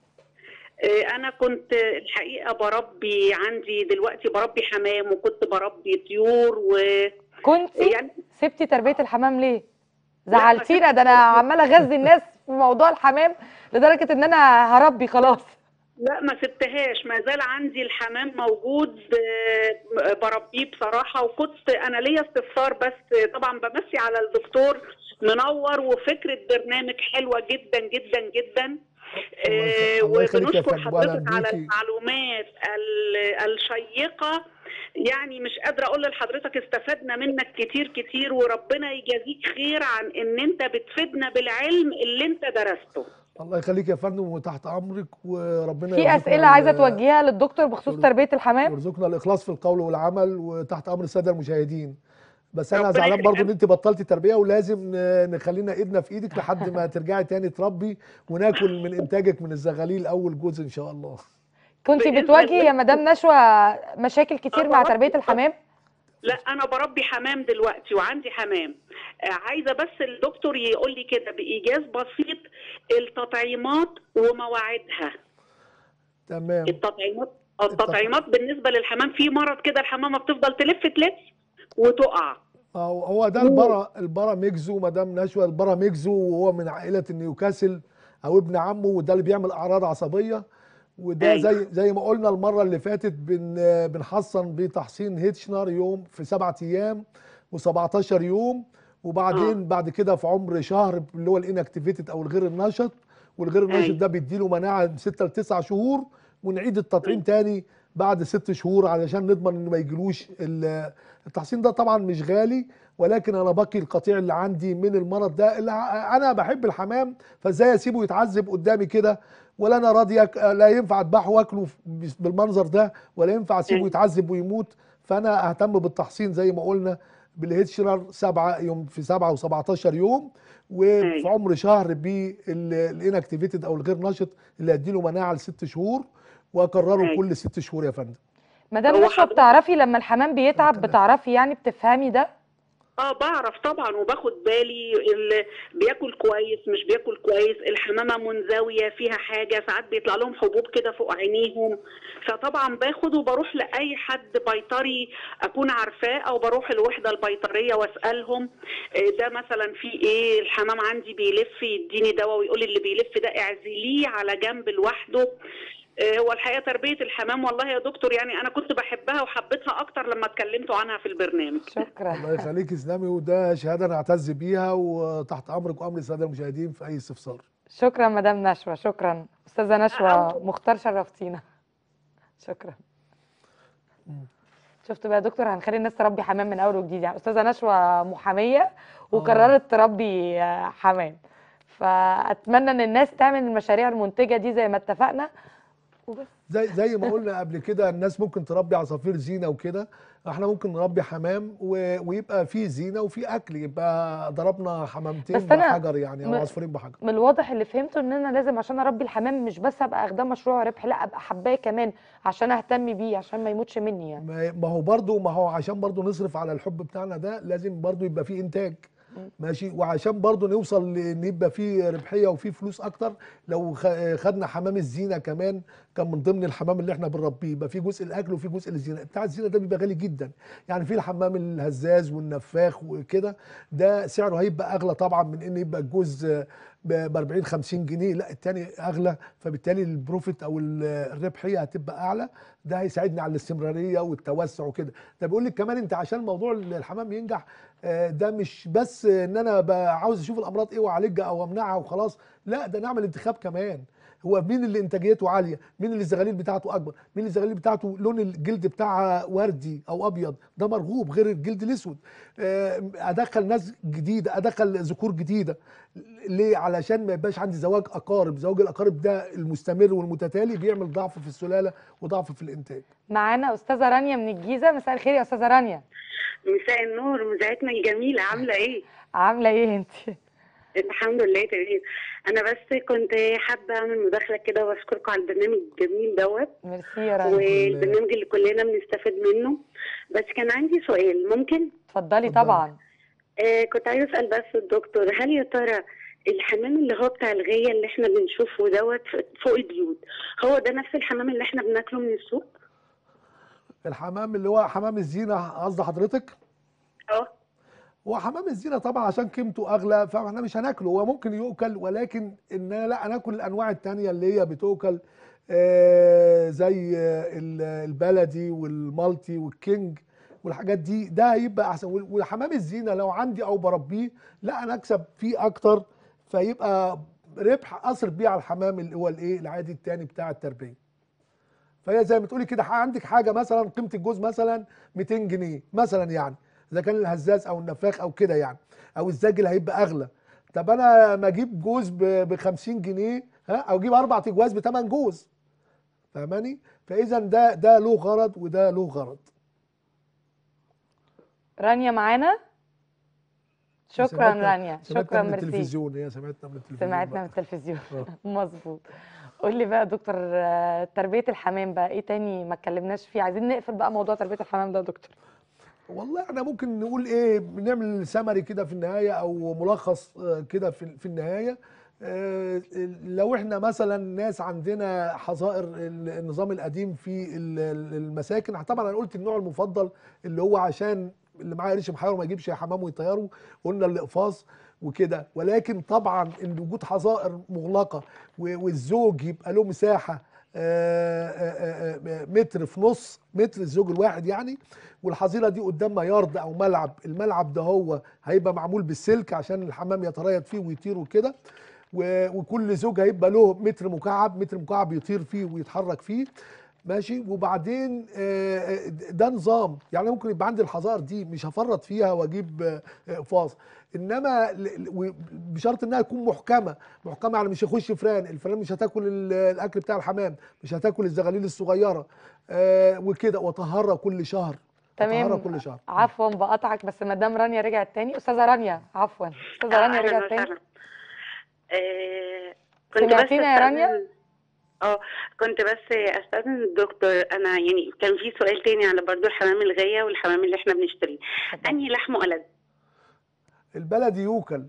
آه، انا كنت الحقيقه بربي عندي دلوقتي بربي حمام وكنت بربي طيور و كنتي يعني سبتي تربية الحمام ليه زعلتينا ده انا عمالة اغذي الناس في موضوع الحمام لدرجة ان انا هربي خلاص لا ما سبتهاش ما زال عندي الحمام موجود آه، بربيه بصراحه وكنت انا ليا استفسار بس آه، طبعا بمسي على الدكتور منور وفكره برنامج حلوه جدا جدا جدا آه، الله يخليك يا وبنشكر فندم، وأهلا حضرتك على بيكي. المعلومات ال- الشيقه يعني مش قادره اقول لحضرتك استفدنا منك كتير كتير وربنا يجازيك خير عن ان انت بتفيدنا بالعلم اللي انت درسته الله يخليك يا فندم وتحت امرك وربنا في يرزقنا اسئلة عايزة ال- توجهيها للدكتور بخصوص تربية الحمام ويرزقنا الاخلاص في القول والعمل وتحت امر الساده المشاهدين بس انا ربنا زعلان يخليك. برضو ان انت بطلتي تربيه ولازم ن- نخلينا ايدنا في ايدك لحد ما ترجعي تاني تربي وناكل من انتاجك من الزغاليل اول جزء ان شاء الله كنتي بإذن بتواجهي الله. يا مدام نشوى مشاكل كتير آه، مع بربي. تربية الحمام لا انا بربي حمام دلوقتي وعندي حمام آه، عايزه بس الدكتور يقول لي كده بايجاز بسيط التطعيمات ومواعيدها تمام التطعيمات التطعيمات بالنسبه للحمام في مرض كده الحمامه بتفضل تلف تلف وتقع هو هو ده البرا البرا ميجزو مدام نشوى البرا ميجزو وهو من عائله نيوكاسل او ابن عمه وده اللي بيعمل اعراض عصبيه وده أيوة. زي زي ما قلنا المره اللي فاتت بن بنحصن بتحصين هيتشنر يوم في سبعة ايام و17 يوم وبعدين آه. بعد كده في عمر شهر اللي هو الانكتيفيتد او الغير النشط والغير النشط أيوة. ده بيديله مناعه من 6 ل 9 شهور ونعيد التطعيم تاني بعد ست شهور علشان نضمن ان ما يجيلوش ال- التحصين ده طبعا مش غالي ولكن انا بقي القطيع اللي عندي من المرض ده اللي ع- انا بحب الحمام فازاي اسيبه يتعذب قدامي كده ولا انا راضي أك- لا ينفع اذبحه واكله بس- بالمنظر ده ولا ينفع اسيبه أيوة. يتعذب ويموت فانا اهتم بالتحصين زي ما قلنا بالهيتشرر سبعة يوم في سبعة و17 يوم وفي أيوة. عمر شهر بالانكتيفيتد او الغير نشط اللي اديله مناعه لست شهور واكرره أيوة. كل ست شهور يا فندم مدام هو نشوى حضرتك- بتعرفي لما الحمام بيتعب بتعرفي يعني بتفهمي ده اه بعرف طبعا وباخد بالي اللي بياكل كويس مش بياكل كويس الحمامه منزويه فيها حاجه ساعات بيطلع لهم حبوب كده فوق عينيهم فطبعا باخد وبروح لاي حد بيطري اكون عارفاه او بروح الوحده البيطريه واسالهم آه، ده مثلا في ايه الحمام عندي بيلف يديني دواء ويقول لي اللي بيلف ده اعزليه على جنب لوحده آه، هو الحقيقه تربيه الحمام والله يا دكتور يعني انا كنت بحبها وحبيتها اكتر لما اتكلمتوا عنها في البرنامج شكرا الله يخليك اسلامي وده شهاده نعتز بيها وتحت امرك وامر الساده المشاهدين في اي استفسار شكرا مدام نشوى شكرا استاذه نشوى أو- مختار شرفتينا شكرا شفت بقى يا دكتور هنخلي الناس تربي حمام من اول وجديد يعني استاذه نشوى محاميه وقررت تربي آه، حمام فاتمنى ان الناس تعمل المشاريع المنتجه دي زي ما اتفقنا وبس زي زي ما قلنا قبل كده الناس ممكن تربي عصافير زينه وكده احنا ممكن نربي حمام و... ويبقى فيه زينه وفيه اكل يبقى ضربنا حمامتين بس أنا بحجر يعني م- او عصفورين بحجر من الواضح اللي فهمته ان انا لازم عشان اربي الحمام مش بس ابقى اخداه مشروع ربح لا ابقى حباه كمان عشان اهتم بيه عشان ما يموتش مني يعني ما ما هو برضو ما هو عشان برضو نصرف على الحب بتاعنا ده لازم برضو يبقى فيه انتاج ماشي وعشان برضو نوصل لان يبقى فيه ربحيه وفيه فلوس اكتر لو خ- خدنا حمام الزينه كمان كان من ضمن الحمام اللي احنا بنربيه يبقى فيه جزء الاكل وفيه جزء الزينه بتاع الزينه ده بيبقى غالي جدا يعني في الحمام الهزاز والنفاخ وكده ده سعره هيبقى اغلى طبعا من ان يبقى الجزء ب 40 50 جنيه لا التاني اغلى فبالتالي البروفيت او ال- الربحيه هتبقى اعلى ده هيساعدني على الاستمراريه والتوسع وكده ده بيقول لك كمان انت عشان موضوع الحمام ينجح آه، ده مش بس ان انا ب- عاوز اشوف الامراض ايه واعالجها او امنعها وخلاص لا ده نعمل انتخاب كمان هو مين اللي انتاجيته عاليه مين اللي الزغاليل بتاعته اكبر مين اللي الزغاليل بتاعته لون الجلد بتاعها وردي او ابيض ده مرغوب غير الجلد الاسود آه، ادخل ناس جديده ادخل ذكور جديده ليه علشان ما يبقاش عندي زواج اقارب زواج الاقارب ده المستمر والمتتالي بيعمل ضعف في السلاله وضعف في الانتاج معانا استاذه رانيا من الجيزه مساء الخير يا استاذه رانيا مساء النور مذيعتنا الجميله عامله ايه؟ عامله ايه انت الحمد لله تمام انا بس كنت حابه اعمل مداخله كده واشكركم على البرنامج الجميل دوت ميرسي يا رانيا والبرنامج اللي كلنا بنستفاد منه بس كان عندي سؤال ممكن اتفضلي اتفضلي. طبعا آه كنت عايزه اسال بس الدكتور هل يا ترى الحمام اللي هو بتاع الغيه اللي احنا بنشوفه دوت فوق البيوت هو ده نفس الحمام اللي احنا بناكله من السوق؟ الحمام اللي هو حمام الزينه قصد حضرتك اه هو حمام الزينه طبعا عشان قيمته اغلى فاحنا مش هناكله هو ممكن يؤكل ولكن ان أنا لا ناكل الانواع التانية اللي هي بتؤكل آه، زي آه، ال- البلدي والمالتي والكينج والحاجات دي ده هيبقى احسن وال- وحمام الزينه لو عندي او بربيه لا انا اكسب فيه اكتر فيبقى ربح اصرف بيه على الحمام اللي هو الايه العادي التاني بتاع التربيه فهي زي ما تقولي كده عندك حاجه مثلا قيمه الجوز مثلا 200 جنيه مثلا يعني اذا كان الهزاز او النفاخ او كده يعني او الزاجل هيبقى اغلى طب انا ما اجيب جوز ب 50 جنيه ها او اجيب اربع تجواز بثمن جوز فاهماني فاذا ده ده له غرض وده له غرض رانيا معانا شكرا سمعتنا- رانيا سمعتنا شكرا من ميرسي التلفزيون هي سمعتنا من التلفزيون سمعتنا بقى. من التلفزيون آه. مظبوط قول لي بقى يا دكتور آه، تربيه الحمام بقى ايه تاني ما اتكلمناش فيه عايزين نقفل بقى موضوع تربيه الحمام ده يا دكتور والله احنا ممكن نقول ايه بنعمل سمري كده في النهايه او ملخص آه، كده في في النهايه آه، لو احنا مثلا ناس عندنا حظائر ال- النظام القديم في ال- ال- المساكن طبعا انا قلت النوع المفضل اللي هو عشان اللي معاه قرش محير ما يجيبش حمام ويطيره قلنا الاقفاص وكده ولكن طبعا ان وجود حظائر مغلقه و- والزوج يبقى له مساحه آه، آه، آه، متر في نص متر الزوج الواحد يعني والحظيره دي قدامها يارد او ملعب الملعب ده هو هيبقى معمول بالسلك عشان الحمام يتريض فيه ويطير وكده و- وكل زوج هيبقى له متر مكعب متر مكعب يطير فيه ويتحرك فيه ماشي وبعدين آه، آه، ده نظام يعني ممكن يبقى عندي الحظائر دي مش هفرط فيها واجيب آه، اقفاص انما ل- ل- و- بشرط انها تكون محكمه محكمه يعني مش هيخش فران الفران مش هتاكل ال- الاكل بتاع الحمام مش هتاكل الزغاليل الصغيره آه، وكده واطهرها كل شهر تمام أطهرها كل شهر عفوا بقطعك بس مدام رانيا رجعت تاني استاذه رانيا عفوا استاذه رانيا أهلاً رجعت تاني وسهلاً. آه، كنت بس سمعتينا يا رانيا؟ أستأذن- اه كنت بس استاذن الدكتور انا يعني كان في سؤال تاني على برضو الحمام الغيه والحمام اللي احنا بنشتريه انهي لحمه ألذ البلدي يوكل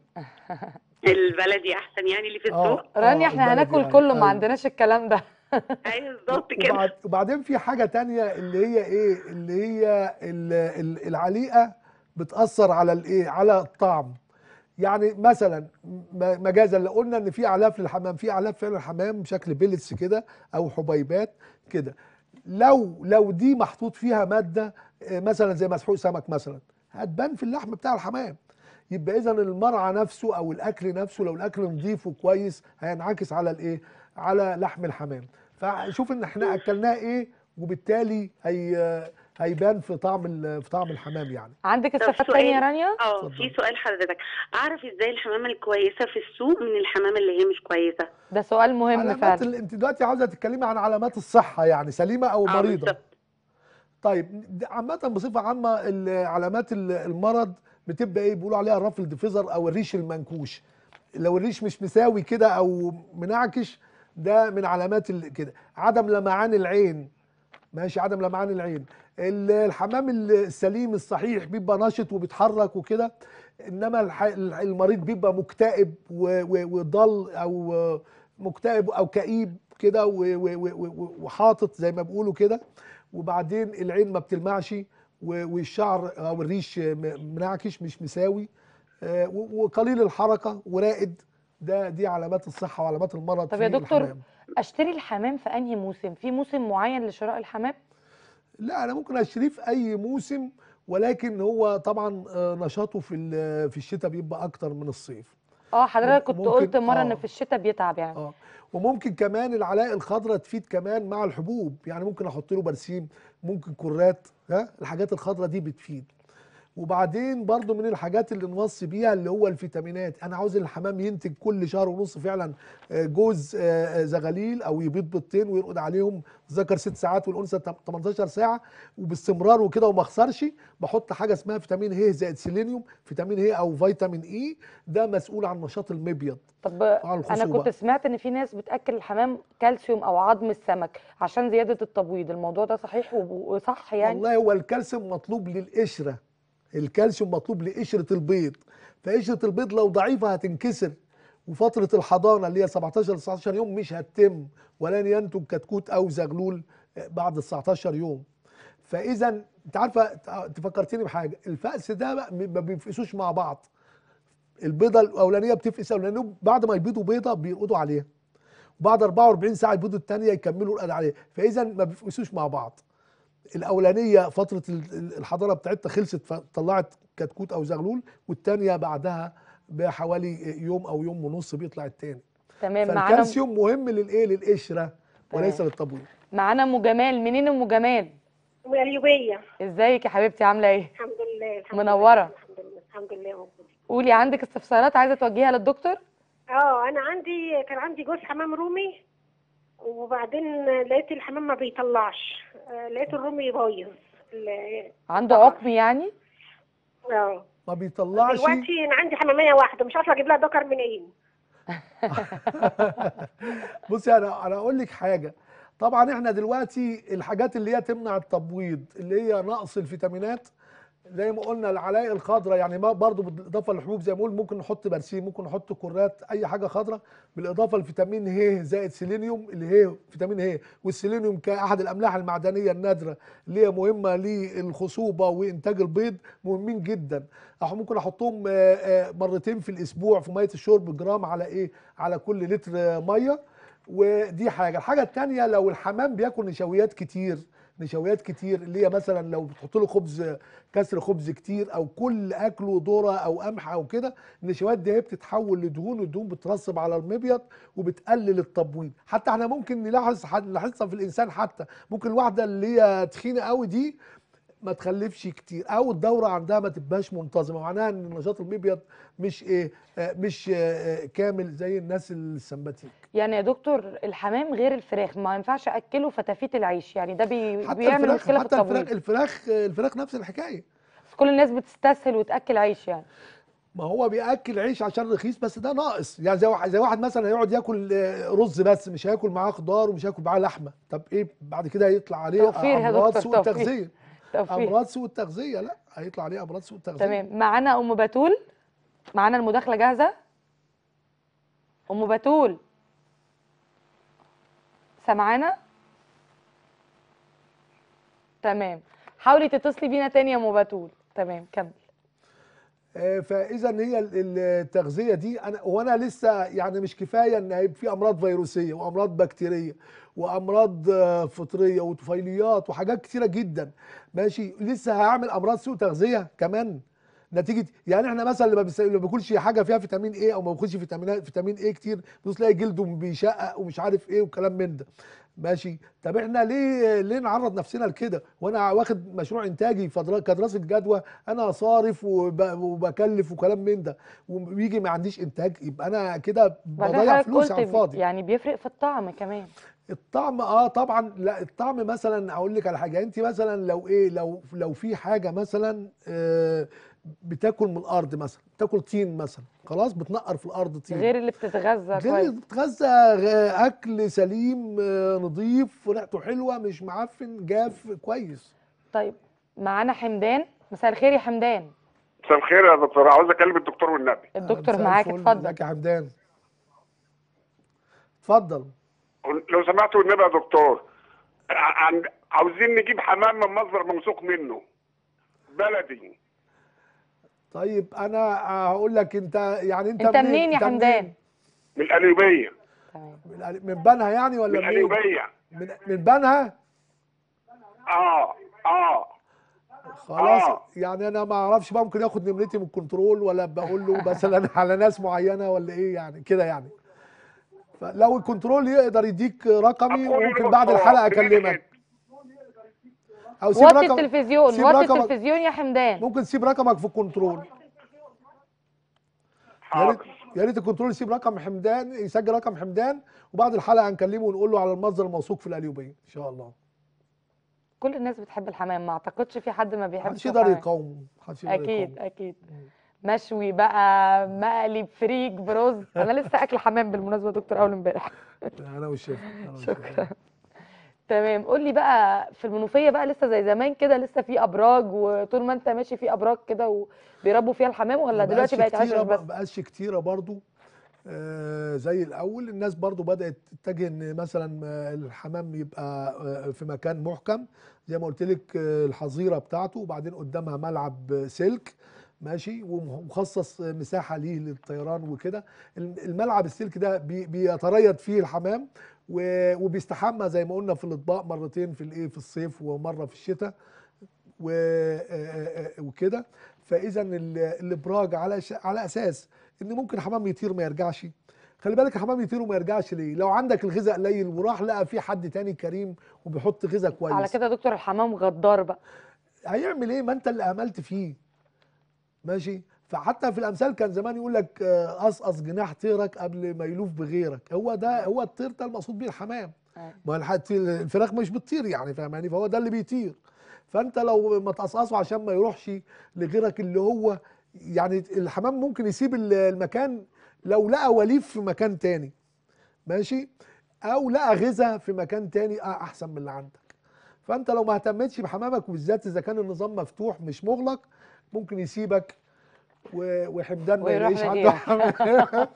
البلدي احسن يعني اللي في اه السوق رانيا آه، احنا البلدي هناكل يعني. كله ما أيوة. عندناش الكلام ده ايوه بالظبط كده وبعد وبعدين في حاجة تانية اللي هي ايه اللي هي ال- ال- العليقة بتأثر على الايه على الطعم يعني مثلا م- مجازا لو قلنا ان في اعلاف للحمام في اعلاف فعلا الحمام بشكل بيلتس كده او حبيبات كده لو لو دي محطوط فيها مادة آه، مثلا زي مسحوق سمك مثلا هتبان في اللحم بتاع الحمام يبقى اذا المرعى نفسه او الاكل نفسه لو الاكل نظيف وكويس هينعكس على الايه على لحم الحمام فشوف ان احنا اكلناه ايه وبالتالي هي هيبان في طعم ال- في طعم الحمام يعني عندك طب استفسار سؤال. تاني يا رانيا اه اتفضل. في سؤال حضرتك اعرف ازاي الحمامه الكويسه في السوق من الحمامه اللي هي مش كويسه ده سؤال مهم علامات فعلا ال... انت دلوقتي عاوزه تتكلمي عن علامات الصحه يعني سليمه او اه مريضه بالظبط طيب د- عامة بصفة عامة ال- علامات ال- المرض بتبقى ايه بيقولوا عليها الرفل ديفيزر او الريش المنكوش لو الريش مش مساوي كده او منعكش ده من علامات ال- كده عدم لمعان العين ماشي عدم لمعان العين ال- الحمام السليم الصحيح بيبقى نشط وبيتحرك وكده انما الح- المريض بيبقى مكتئب و- و- وضل او مكتئب او كئيب كده و- و- و- و- وحاطط زي ما بيقولوا كده وبعدين العين ما بتلمعش و- والشعر او الريش م- منعكش مش مساوي آه، و- وقليل الحركه ورائد ده دي علامات الصحه وعلامات المرض طب في يا دكتور الحمام. اشتري الحمام في انهي موسم في موسم معين لشراء الحمام لا انا ممكن اشتريه في اي موسم ولكن هو طبعا آه، نشاطه في ال- في الشتاء بيبقى اكتر من الصيف اه حضرتك كنت ممكن- قلت مره ان آه. في الشتاء بيتعب يعني اه وممكن كمان العلاء الخضراء تفيد كمان مع الحبوب يعني ممكن احط له برسيم ممكن كرات ها الحاجات الخضراء دي بتفيد وبعدين برضو من الحاجات اللي نوصي بيها اللي هو الفيتامينات انا عاوز الحمام ينتج كل شهر ونص فعلا آه، جوز آه، آه، زغاليل او يبيض بيضتين ويرقد عليهم ذكر ست ساعات والانثى 18 ساعه وباستمرار وكده وما اخسرش بحط حاجه اسمها فيتامين ه زائد سيلينيوم فيتامين ه او فيتامين اي ده مسؤول عن نشاط المبيض طب على انا الخصوبة. كنت سمعت ان في ناس بتاكل الحمام كالسيوم او عظم السمك عشان زياده التبويض الموضوع ده صحيح وب- وصح يعني والله هو الكالسيوم مطلوب للقشره الكالسيوم مطلوب لقشره البيض فقشره البيض لو ضعيفه هتنكسر وفتره الحضانه اللي هي 17 ل 19 يوم مش هتتم ولن ينتج كتكوت او زغلول بعد ال 19 يوم فاذا انت عارفه انت فكرتني بحاجه الفأس ده بقى ما بينفقسوش مع بعض البيضه الاولانيه بتفقس اولانيه بعد ما يبيضوا بيضه بيرقدوا عليها وبعد 44 ساعه يبيضوا الثانيه يكملوا الرقد عليها فاذا ما بيفقسوش مع بعض الاولانيه فتره ال- ال- الحضانه بتاعتها خلصت فطلعت كتكوت او زغلول والثانيه بعدها بحوالي يوم او يوم ونص بيطلع الثاني تمام معانا فالكالسيوم مهم للايه للقشره وليس تمام. للتبويض معانا ام جمال منين ام جمال واليوبية ازيك يا حبيبتي عامله ايه الحمد لله الحمد منورة. لله الحمد لله الحمد لله موجودة قولي عندك استفسارات عايزه توجهيها للدكتور اه انا عندي كان عندي جوز حمام رومي وبعدين لقيت الحمام ما بيطلعش آه، لقيت الرومي بايظ ال- عنده طبعا. عقم يعني اه ما بيطلعش دلوقتي انا عندي حمامية واحدة مش عارفة اجيب لها ذكر منين بصي انا انا اقول لك حاجه طبعا احنا دلوقتي الحاجات اللي هي تمنع التبويض اللي هي نقص الفيتامينات زي ما قلنا العلاء الخضراء يعني ما برضو بالاضافه للحبوب زي ما قلت ممكن نحط برسيم ممكن نحط كرات اي حاجه خضراء بالاضافه لفيتامين ه زائد سيلينيوم اللي هي فيتامين ه والسيلينيوم كاحد الاملاح المعدنيه النادره اللي هي مهمه للخصوبه وانتاج البيض مهمين جدا أو ممكن احطهم آه، آه، مرتين في الاسبوع في ميه الشرب جرام على ايه على كل لتر آه، ميه ودي حاجه الحاجه الثانيه لو الحمام بياكل نشويات كتير نشويات كتير اللي هي مثلا لو بتحط له خبز كسر خبز كتير او كل اكله ذره او قمح او كده النشويات دي هي بتتحول لدهون والدهون بترسب على المبيض وبتقلل التبويض حتى احنا ممكن نلاحظ نلاحظها في الانسان حتى ممكن الواحده اللي هي تخينه قوي دي ما تخلفش كتير او الدوره عندها ما تبقاش منتظمه معناها ان نشاط المبيض مش ايه آه، مش آه، آه، كامل زي الناس السمباتيك يعني يا دكتور الحمام غير الفراخ ما ينفعش اكله فتافيت العيش يعني ده بي... حتى بيعمل الفراخ مشكله في حتى الفراخ التبويض الفراخ الفراخ نفس الحكايه بس كل الناس بتستسهل وتاكل عيش يعني ما هو بياكل عيش عشان رخيص بس ده ناقص يعني زي واحد زي واحد مثلا هيقعد ياكل آه، رز بس مش هياكل معاه خضار ومش هياكل معاه لحمه طب ايه بعد كده هيطلع عليه توفير يا امراض دكتور، سوء توفير. التغذيه توفيق امراض سوء التغذيه لا هيطلع عليه امراض سوء التغذيه تمام معانا ام بتول معانا المداخله جاهزه ام بتول سامعانا تمام حاولي تتصلي بينا تاني يا ام بتول تمام كمل آه، فاذا هي ال- التغذيه دي انا وانا لسه يعني مش كفايه ان هيبقى في امراض فيروسيه وامراض بكتيريه وامراض آه، فطريه وطفيليات وحاجات كتيره جدا ماشي لسه هعمل امراض سوء تغذيه كمان نتيجه يعني احنا مثلا اللي ما بيس- اللي ما بياكلش حاجه فيها فيتامين ايه او ما بياخدش فيتامينات فيتامين ايه كتير بص تلاقي جلده بيشقق ومش عارف ايه وكلام من ده ماشي طب احنا ليه ليه نعرض نفسنا لكده وانا واخد مشروع انتاجي فدرا- كدراسه جدوى انا صارف وب- وبكلف وكلام من ده ويجي ما عنديش انتاج يبقى انا كده بعدين بضيع حضرتك فلوس قلت على الفاضي يعني بيفرق في الطعم كمان الطعم اه طبعا لا الطعم مثلا اقول لك على حاجه انت مثلا لو ايه لو لو في حاجه مثلا آه بتاكل من الارض مثلا بتاكل طين مثلا خلاص بتنقر في الارض طين غير اللي بتتغذى غير كويس اللي بتتغذى غ- اكل سليم آه نظيف ريحته حلوه مش معفن جاف كويس طيب معانا حمدان مساء الخير يا حمدان مساء الخير يا دكتور عاوز اكلم الدكتور والنبي الدكتور مساء معاك الفل. اتفضل ازيك يا حمدان اتفضل لو سمحت والنبي يا دكتور ع- عن- عاوزين نجيب حمام من مصدر موثوق منه بلدي طيب انا هقول لك انت يعني انت انت منين يا أنت حمدان من القليوبيه تمام من من بنها يعني من ولا منين؟ القليوبيه من من بنها اه اه خلاص آه. يعني انا ما اعرفش بقى ممكن ياخد نمرتي من الكنترول ولا بقول له مثلا على ناس معينه ولا ايه يعني كده يعني فلو الكنترول يقدر يديك رقمي أقول ممكن له بعد دكتور، الحلقه من الخير. اكلمك او سيب وطي رقم التلفزيون سيب وطي رقمك التلفزيون يا حمدان ممكن تسيب رقمك في الكنترول يا ريت حاضر يا ريت الكنترول يسيب رقم حمدان يسجل رقم حمدان وبعد الحلقه هنكلمه ونقول له على المصدر الموثوق في القليوبيه ان شاء الله كل الناس بتحب الحمام ما اعتقدش في حد ما بيحبش محدش يقدر الحمام يقاومه محدش يقدر اكيد يقاومه. اكيد مشوي بقى مقلي بفريك برز انا لسه اكل حمام بالمناسبه يا دكتور اول امبارح انا والشيف أنا والشيف. شكرا تمام قول لي بقى في المنوفيه بقى لسه زي زمان كده لسه في ابراج وطول ما انت ماشي في ابراج كده وبيربوا فيها الحمام ولا ما دلوقتي بقاش بقت كتيرة عشش ما بس بقاش كتيرة برضو آه زي الأول الناس برضو بدأت تتجه إن مثلا آه، الحمام يبقى آه في مكان محكم زي ما قلت لك آه الحظيرة بتاعته وبعدين قدامها ملعب آه، سلك ماشي ومخصص آه، مساحة ليه للطيران وكده الم- الملعب السلك ده بي- بيتريض فيه الحمام و- وبيستحمى زي ما قلنا في الأطباق مرتين في الإيه في الصيف ومرة في الشتاء و- آه، آه، آه، وكده فاذا ال- الابراج على ش- على اساس ان ممكن حمام يطير ما يرجعش خلي بالك الحمام يطير وما يرجعش ليه لو عندك الغذاء قليل وراح لقى في حد تاني كريم وبيحط غذاء كويس على كده يا دكتور الحمام غدار بقى هيعمل ايه ما انت اللي عملت فيه ماشي فحتى في الامثال كان زمان يقول لك آه، قصقص جناح طيرك قبل ما يلوف بغيرك هو ده هو الطير ده المقصود بيه الحمام أيوة. ما الح- الفراخ مش بتطير يعني فاهماني فهو ده اللي بيطير فانت لو ما تقصقصه عشان ما يروحش لغيرك اللي هو يعني الحمام ممكن يسيب ال- المكان لو لقى وليف في مكان تاني ماشي او لقى غذاء في مكان تاني آه، احسن من اللي عندك فانت لو ما اهتمتش بحمامك وبالذات اذا كان النظام مفتوح مش مغلق ممكن يسيبك و- وحمدان ما ويروح يلاقيش عنده لغيرك. حمام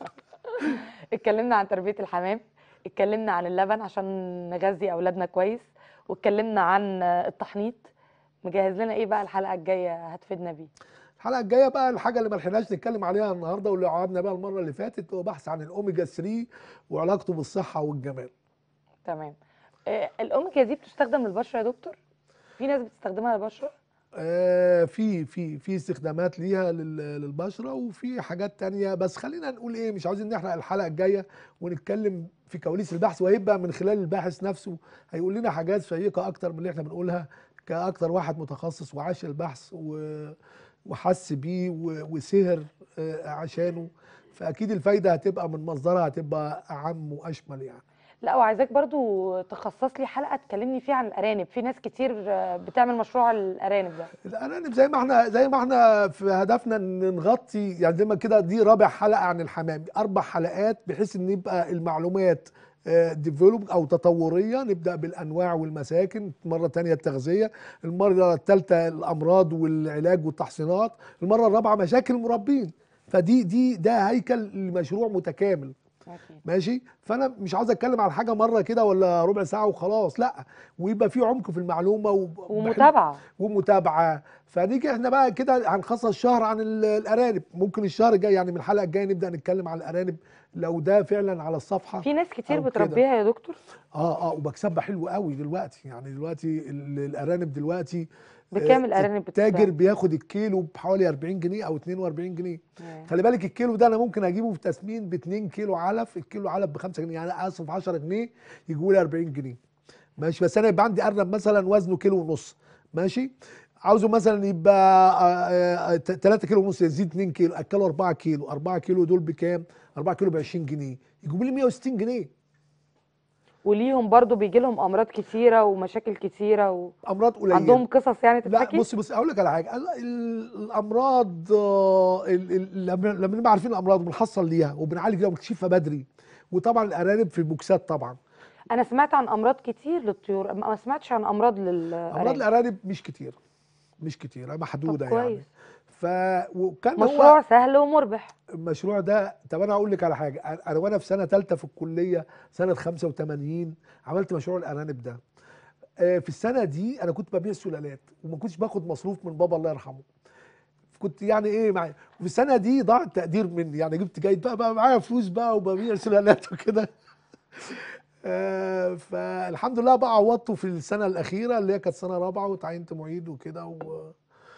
اتكلمنا عن تربيه الحمام اتكلمنا عن اللبن عشان نغذي اولادنا كويس واتكلمنا عن التحنيط مجهز لنا ايه بقى الحلقه الجايه هتفيدنا بيه الحلقه الجايه بقى الحاجه اللي ما لحقناش نتكلم عليها النهارده واللي قعدنا بقى المره اللي فاتت هو بحث عن الاوميجا 3 وعلاقته بالصحه والجمال تمام آه، الاوميجا دي بتستخدم للبشره يا دكتور في ناس بتستخدمها للبشره آه في في في استخدامات ليها لل- للبشره وفي حاجات تانية بس خلينا نقول ايه مش عاوزين نحرق الحلقه الجايه ونتكلم في كواليس البحث وهيبقى من خلال الباحث نفسه هيقول لنا حاجات شيقه اكتر من اللي احنا بنقولها كاكتر واحد متخصص وعاش البحث و- وحس بيه و- وسهر آه، عشانه فاكيد الفايده هتبقى من مصدرها هتبقى اعم واشمل يعني لا وعايزاك برضو تخصص لي حلقه تكلمني فيها عن الارانب في ناس كتير آه، بتعمل مشروع الارانب ده الارانب زي ما احنا زي ما احنا في هدفنا ان نغطي يعني زي ما كده دي رابع حلقه عن الحمام اربع حلقات بحيث ان يبقى المعلومات ديفلوب او تطوريه نبدا بالانواع والمساكن مره تانية التغذيه المره الثالثه الامراض والعلاج والتحصينات المره الرابعه مشاكل المربين فدي دي ده هيكل لمشروع متكامل أكيد. ماشي فانا مش عاوز اتكلم على حاجه مره كده ولا ربع ساعه وخلاص لا ويبقى في عمق في المعلومه وب- ومتابعه ومتابعه فنيجي احنا بقى كده هنخصص شهر عن ال- الارانب ممكن الشهر الجاي يعني من الحلقه الجايه نبدا نتكلم عن الارانب لو ده فعلا على الصفحه في ناس كتير أو كده. بتربيها يا دكتور اه اه ومكسبها حلو قوي دلوقتي يعني دلوقتي ال- الارانب دلوقتي بكام آه، الارانب بتتباع؟ التاجر بياخد الكيلو بحوالي 40 جنيه او 42 جنيه آه. خلي بالك الكيلو ده انا ممكن اجيبه في تسمين ب 2 كيلو علف الكيلو علف ب 5 جنيه يعني اصرف 10 جنيه يجيبوا لي 40 جنيه ماشي بس انا يبقى عندي ارنب مثلا وزنه كيلو ونص ماشي عاوزه مثلا يبقى 3 كيلو ونص يزيد 2 كيلو اكله 4 كيلو 4 كيلو دول بكام 4 كيلو ب 20 جنيه يجيبوا لي 160 جنيه وليهم برضو بيجي لهم امراض كتيره ومشاكل كتيره امراض قليله وعندهم قصص يعني لا تتحكي بصي بصي اقول لك على حاجه ال- ال- الامراض آه، ال- ال- لما لما نبقى عارفين الامراض وبنحصل ليها وبنعالج ليها وبنكشفها بدري وطبعا الارانب في البوكسات طبعا انا سمعت عن امراض كتير للطيور ما ما سمعتش عن امراض امراض للارانب الارانب مش كتير مش كتير محدوده يعني كويس. ف وكان مشروع هو سهل ومربح المشروع ده طب انا اقول لك على حاجه انا وانا في سنه ثالثه في الكليه سنه 85 عملت مشروع الارانب ده آه، في السنه دي انا كنت ببيع سلالات وما كنتش باخد مصروف من بابا الله يرحمه كنت يعني ايه معايا وفي السنه دي ضاع التقدير مني يعني جبت جاي بقى, بقى معايا فلوس بقى وببيع سلالات وكده آه، فالحمد لله بقى عوضته في السنه الاخيره اللي هي كانت سنه رابعه وتعينت معيد وكده و...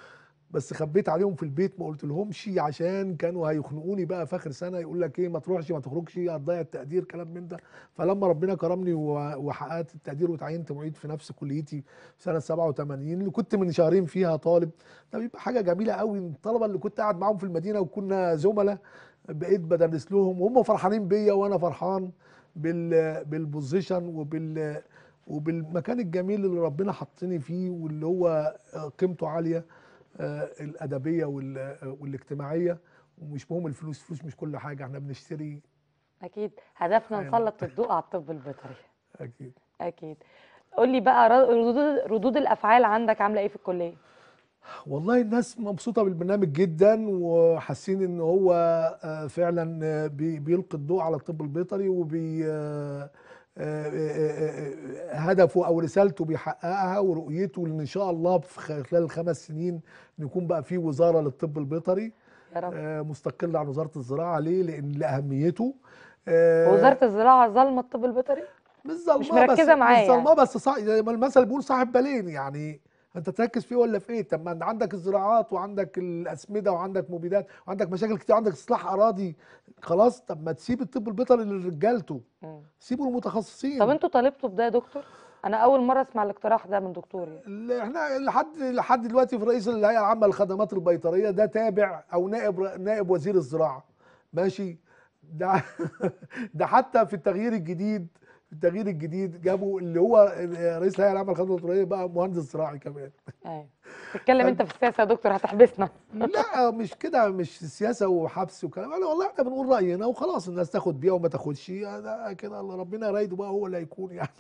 بس خبيت عليهم في البيت ما قلت لهمش عشان كانوا هيخنقوني بقى في اخر سنه يقول لك ايه ما تروحش ما تخرجش هتضيع التقدير كلام من ده فلما ربنا كرمني و- وحققت التقدير وتعينت معيد في نفس كليتي في سنه 87 اللي كنت من شهرين فيها طالب ده بيبقى حاجه جميله قوي الطلبه اللي كنت قاعد معاهم في المدينه وكنا زملاء بقيت بدرس لهم وهم فرحانين بيا وانا فرحان بال بالبوزيشن وبال وبالمكان الجميل اللي ربنا حطني فيه واللي هو قيمته عاليه آه، الادبيه وال- والاجتماعيه ومش مهم الفلوس الفلوس مش كل حاجه احنا بنشتري اكيد هدفنا أيوة. نسلط الضوء على الطب البيطري اكيد اكيد قول لي بقى ر- ردود ردود الافعال عندك عامله ايه في الكليه والله الناس مبسوطه بالبرنامج جدا وحاسين ان هو آه، فعلا آه، بي- بيلقي الضوء على الطب البيطري وبي آه، آه، آه، آه، هدفه او رسالته بيحققها ورؤيته ان شاء الله في خ- خلال الخمس سنين نكون بقى في وزاره للطب البيطري يا رب آه، مستقله عن وزاره الزراعه ليه؟ لان لاهميته آه، وزاره الزراعه ظالمه الطب البيطري مش ظلمه مش مركزة بس معاه مش ظلمه بس صح زي ما المثل بيقول صاحب بالين يعني انت تركز فيه ولا في ايه طب ما انت عندك الزراعات وعندك الاسمده وعندك مبيدات وعندك مشاكل كتير وعندك اصلاح اراضي خلاص طب ما تسيب الطب البيطري لرجالته مم. سيبوا المتخصصين طب انتوا طالبتوا بده يا دكتور انا اول مره اسمع الاقتراح ده من دكتور يعني اللي احنا لحد لحد دلوقتي في رئيس الهيئه العامه للخدمات البيطريه ده تابع او نائب نائب وزير الزراعه ماشي ده ده حتى في التغيير الجديد في التغيير الجديد جابوا اللي هو رئيس الهيئه العامه للخدمات البيطريه بقى مهندس زراعي كمان ايوه تتكلم انت في السياسه يا دكتور هتحبسنا لا مش كده مش سياسه وحبس وكلام انا والله احنا بنقول راينا وخلاص الناس تاخد بيها وما تاخدش ده كده الله ربنا رايده بقى هو اللي هيكون يعني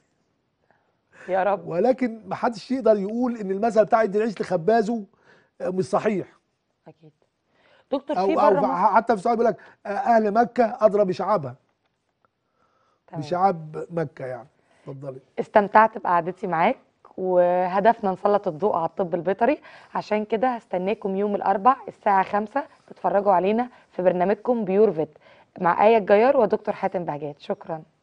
يا رب ولكن ما حدش يقدر يقول ان المثل بتاع ادي العيش لخبازه مش صحيح اكيد دكتور في او بره او مصر حتى في السؤال بيقول لك اهل مكه ادرى بشعابها تمام. بشعاب مكه يعني اتفضلي استمتعت بقعدتي معاك وهدفنا نسلط الضوء على الطب البيطري عشان كده هستناكم يوم الاربع الساعه 5 تتفرجوا علينا في برنامجكم بيور فيت مع آية الجيار ودكتور حاتم بهجات شكرا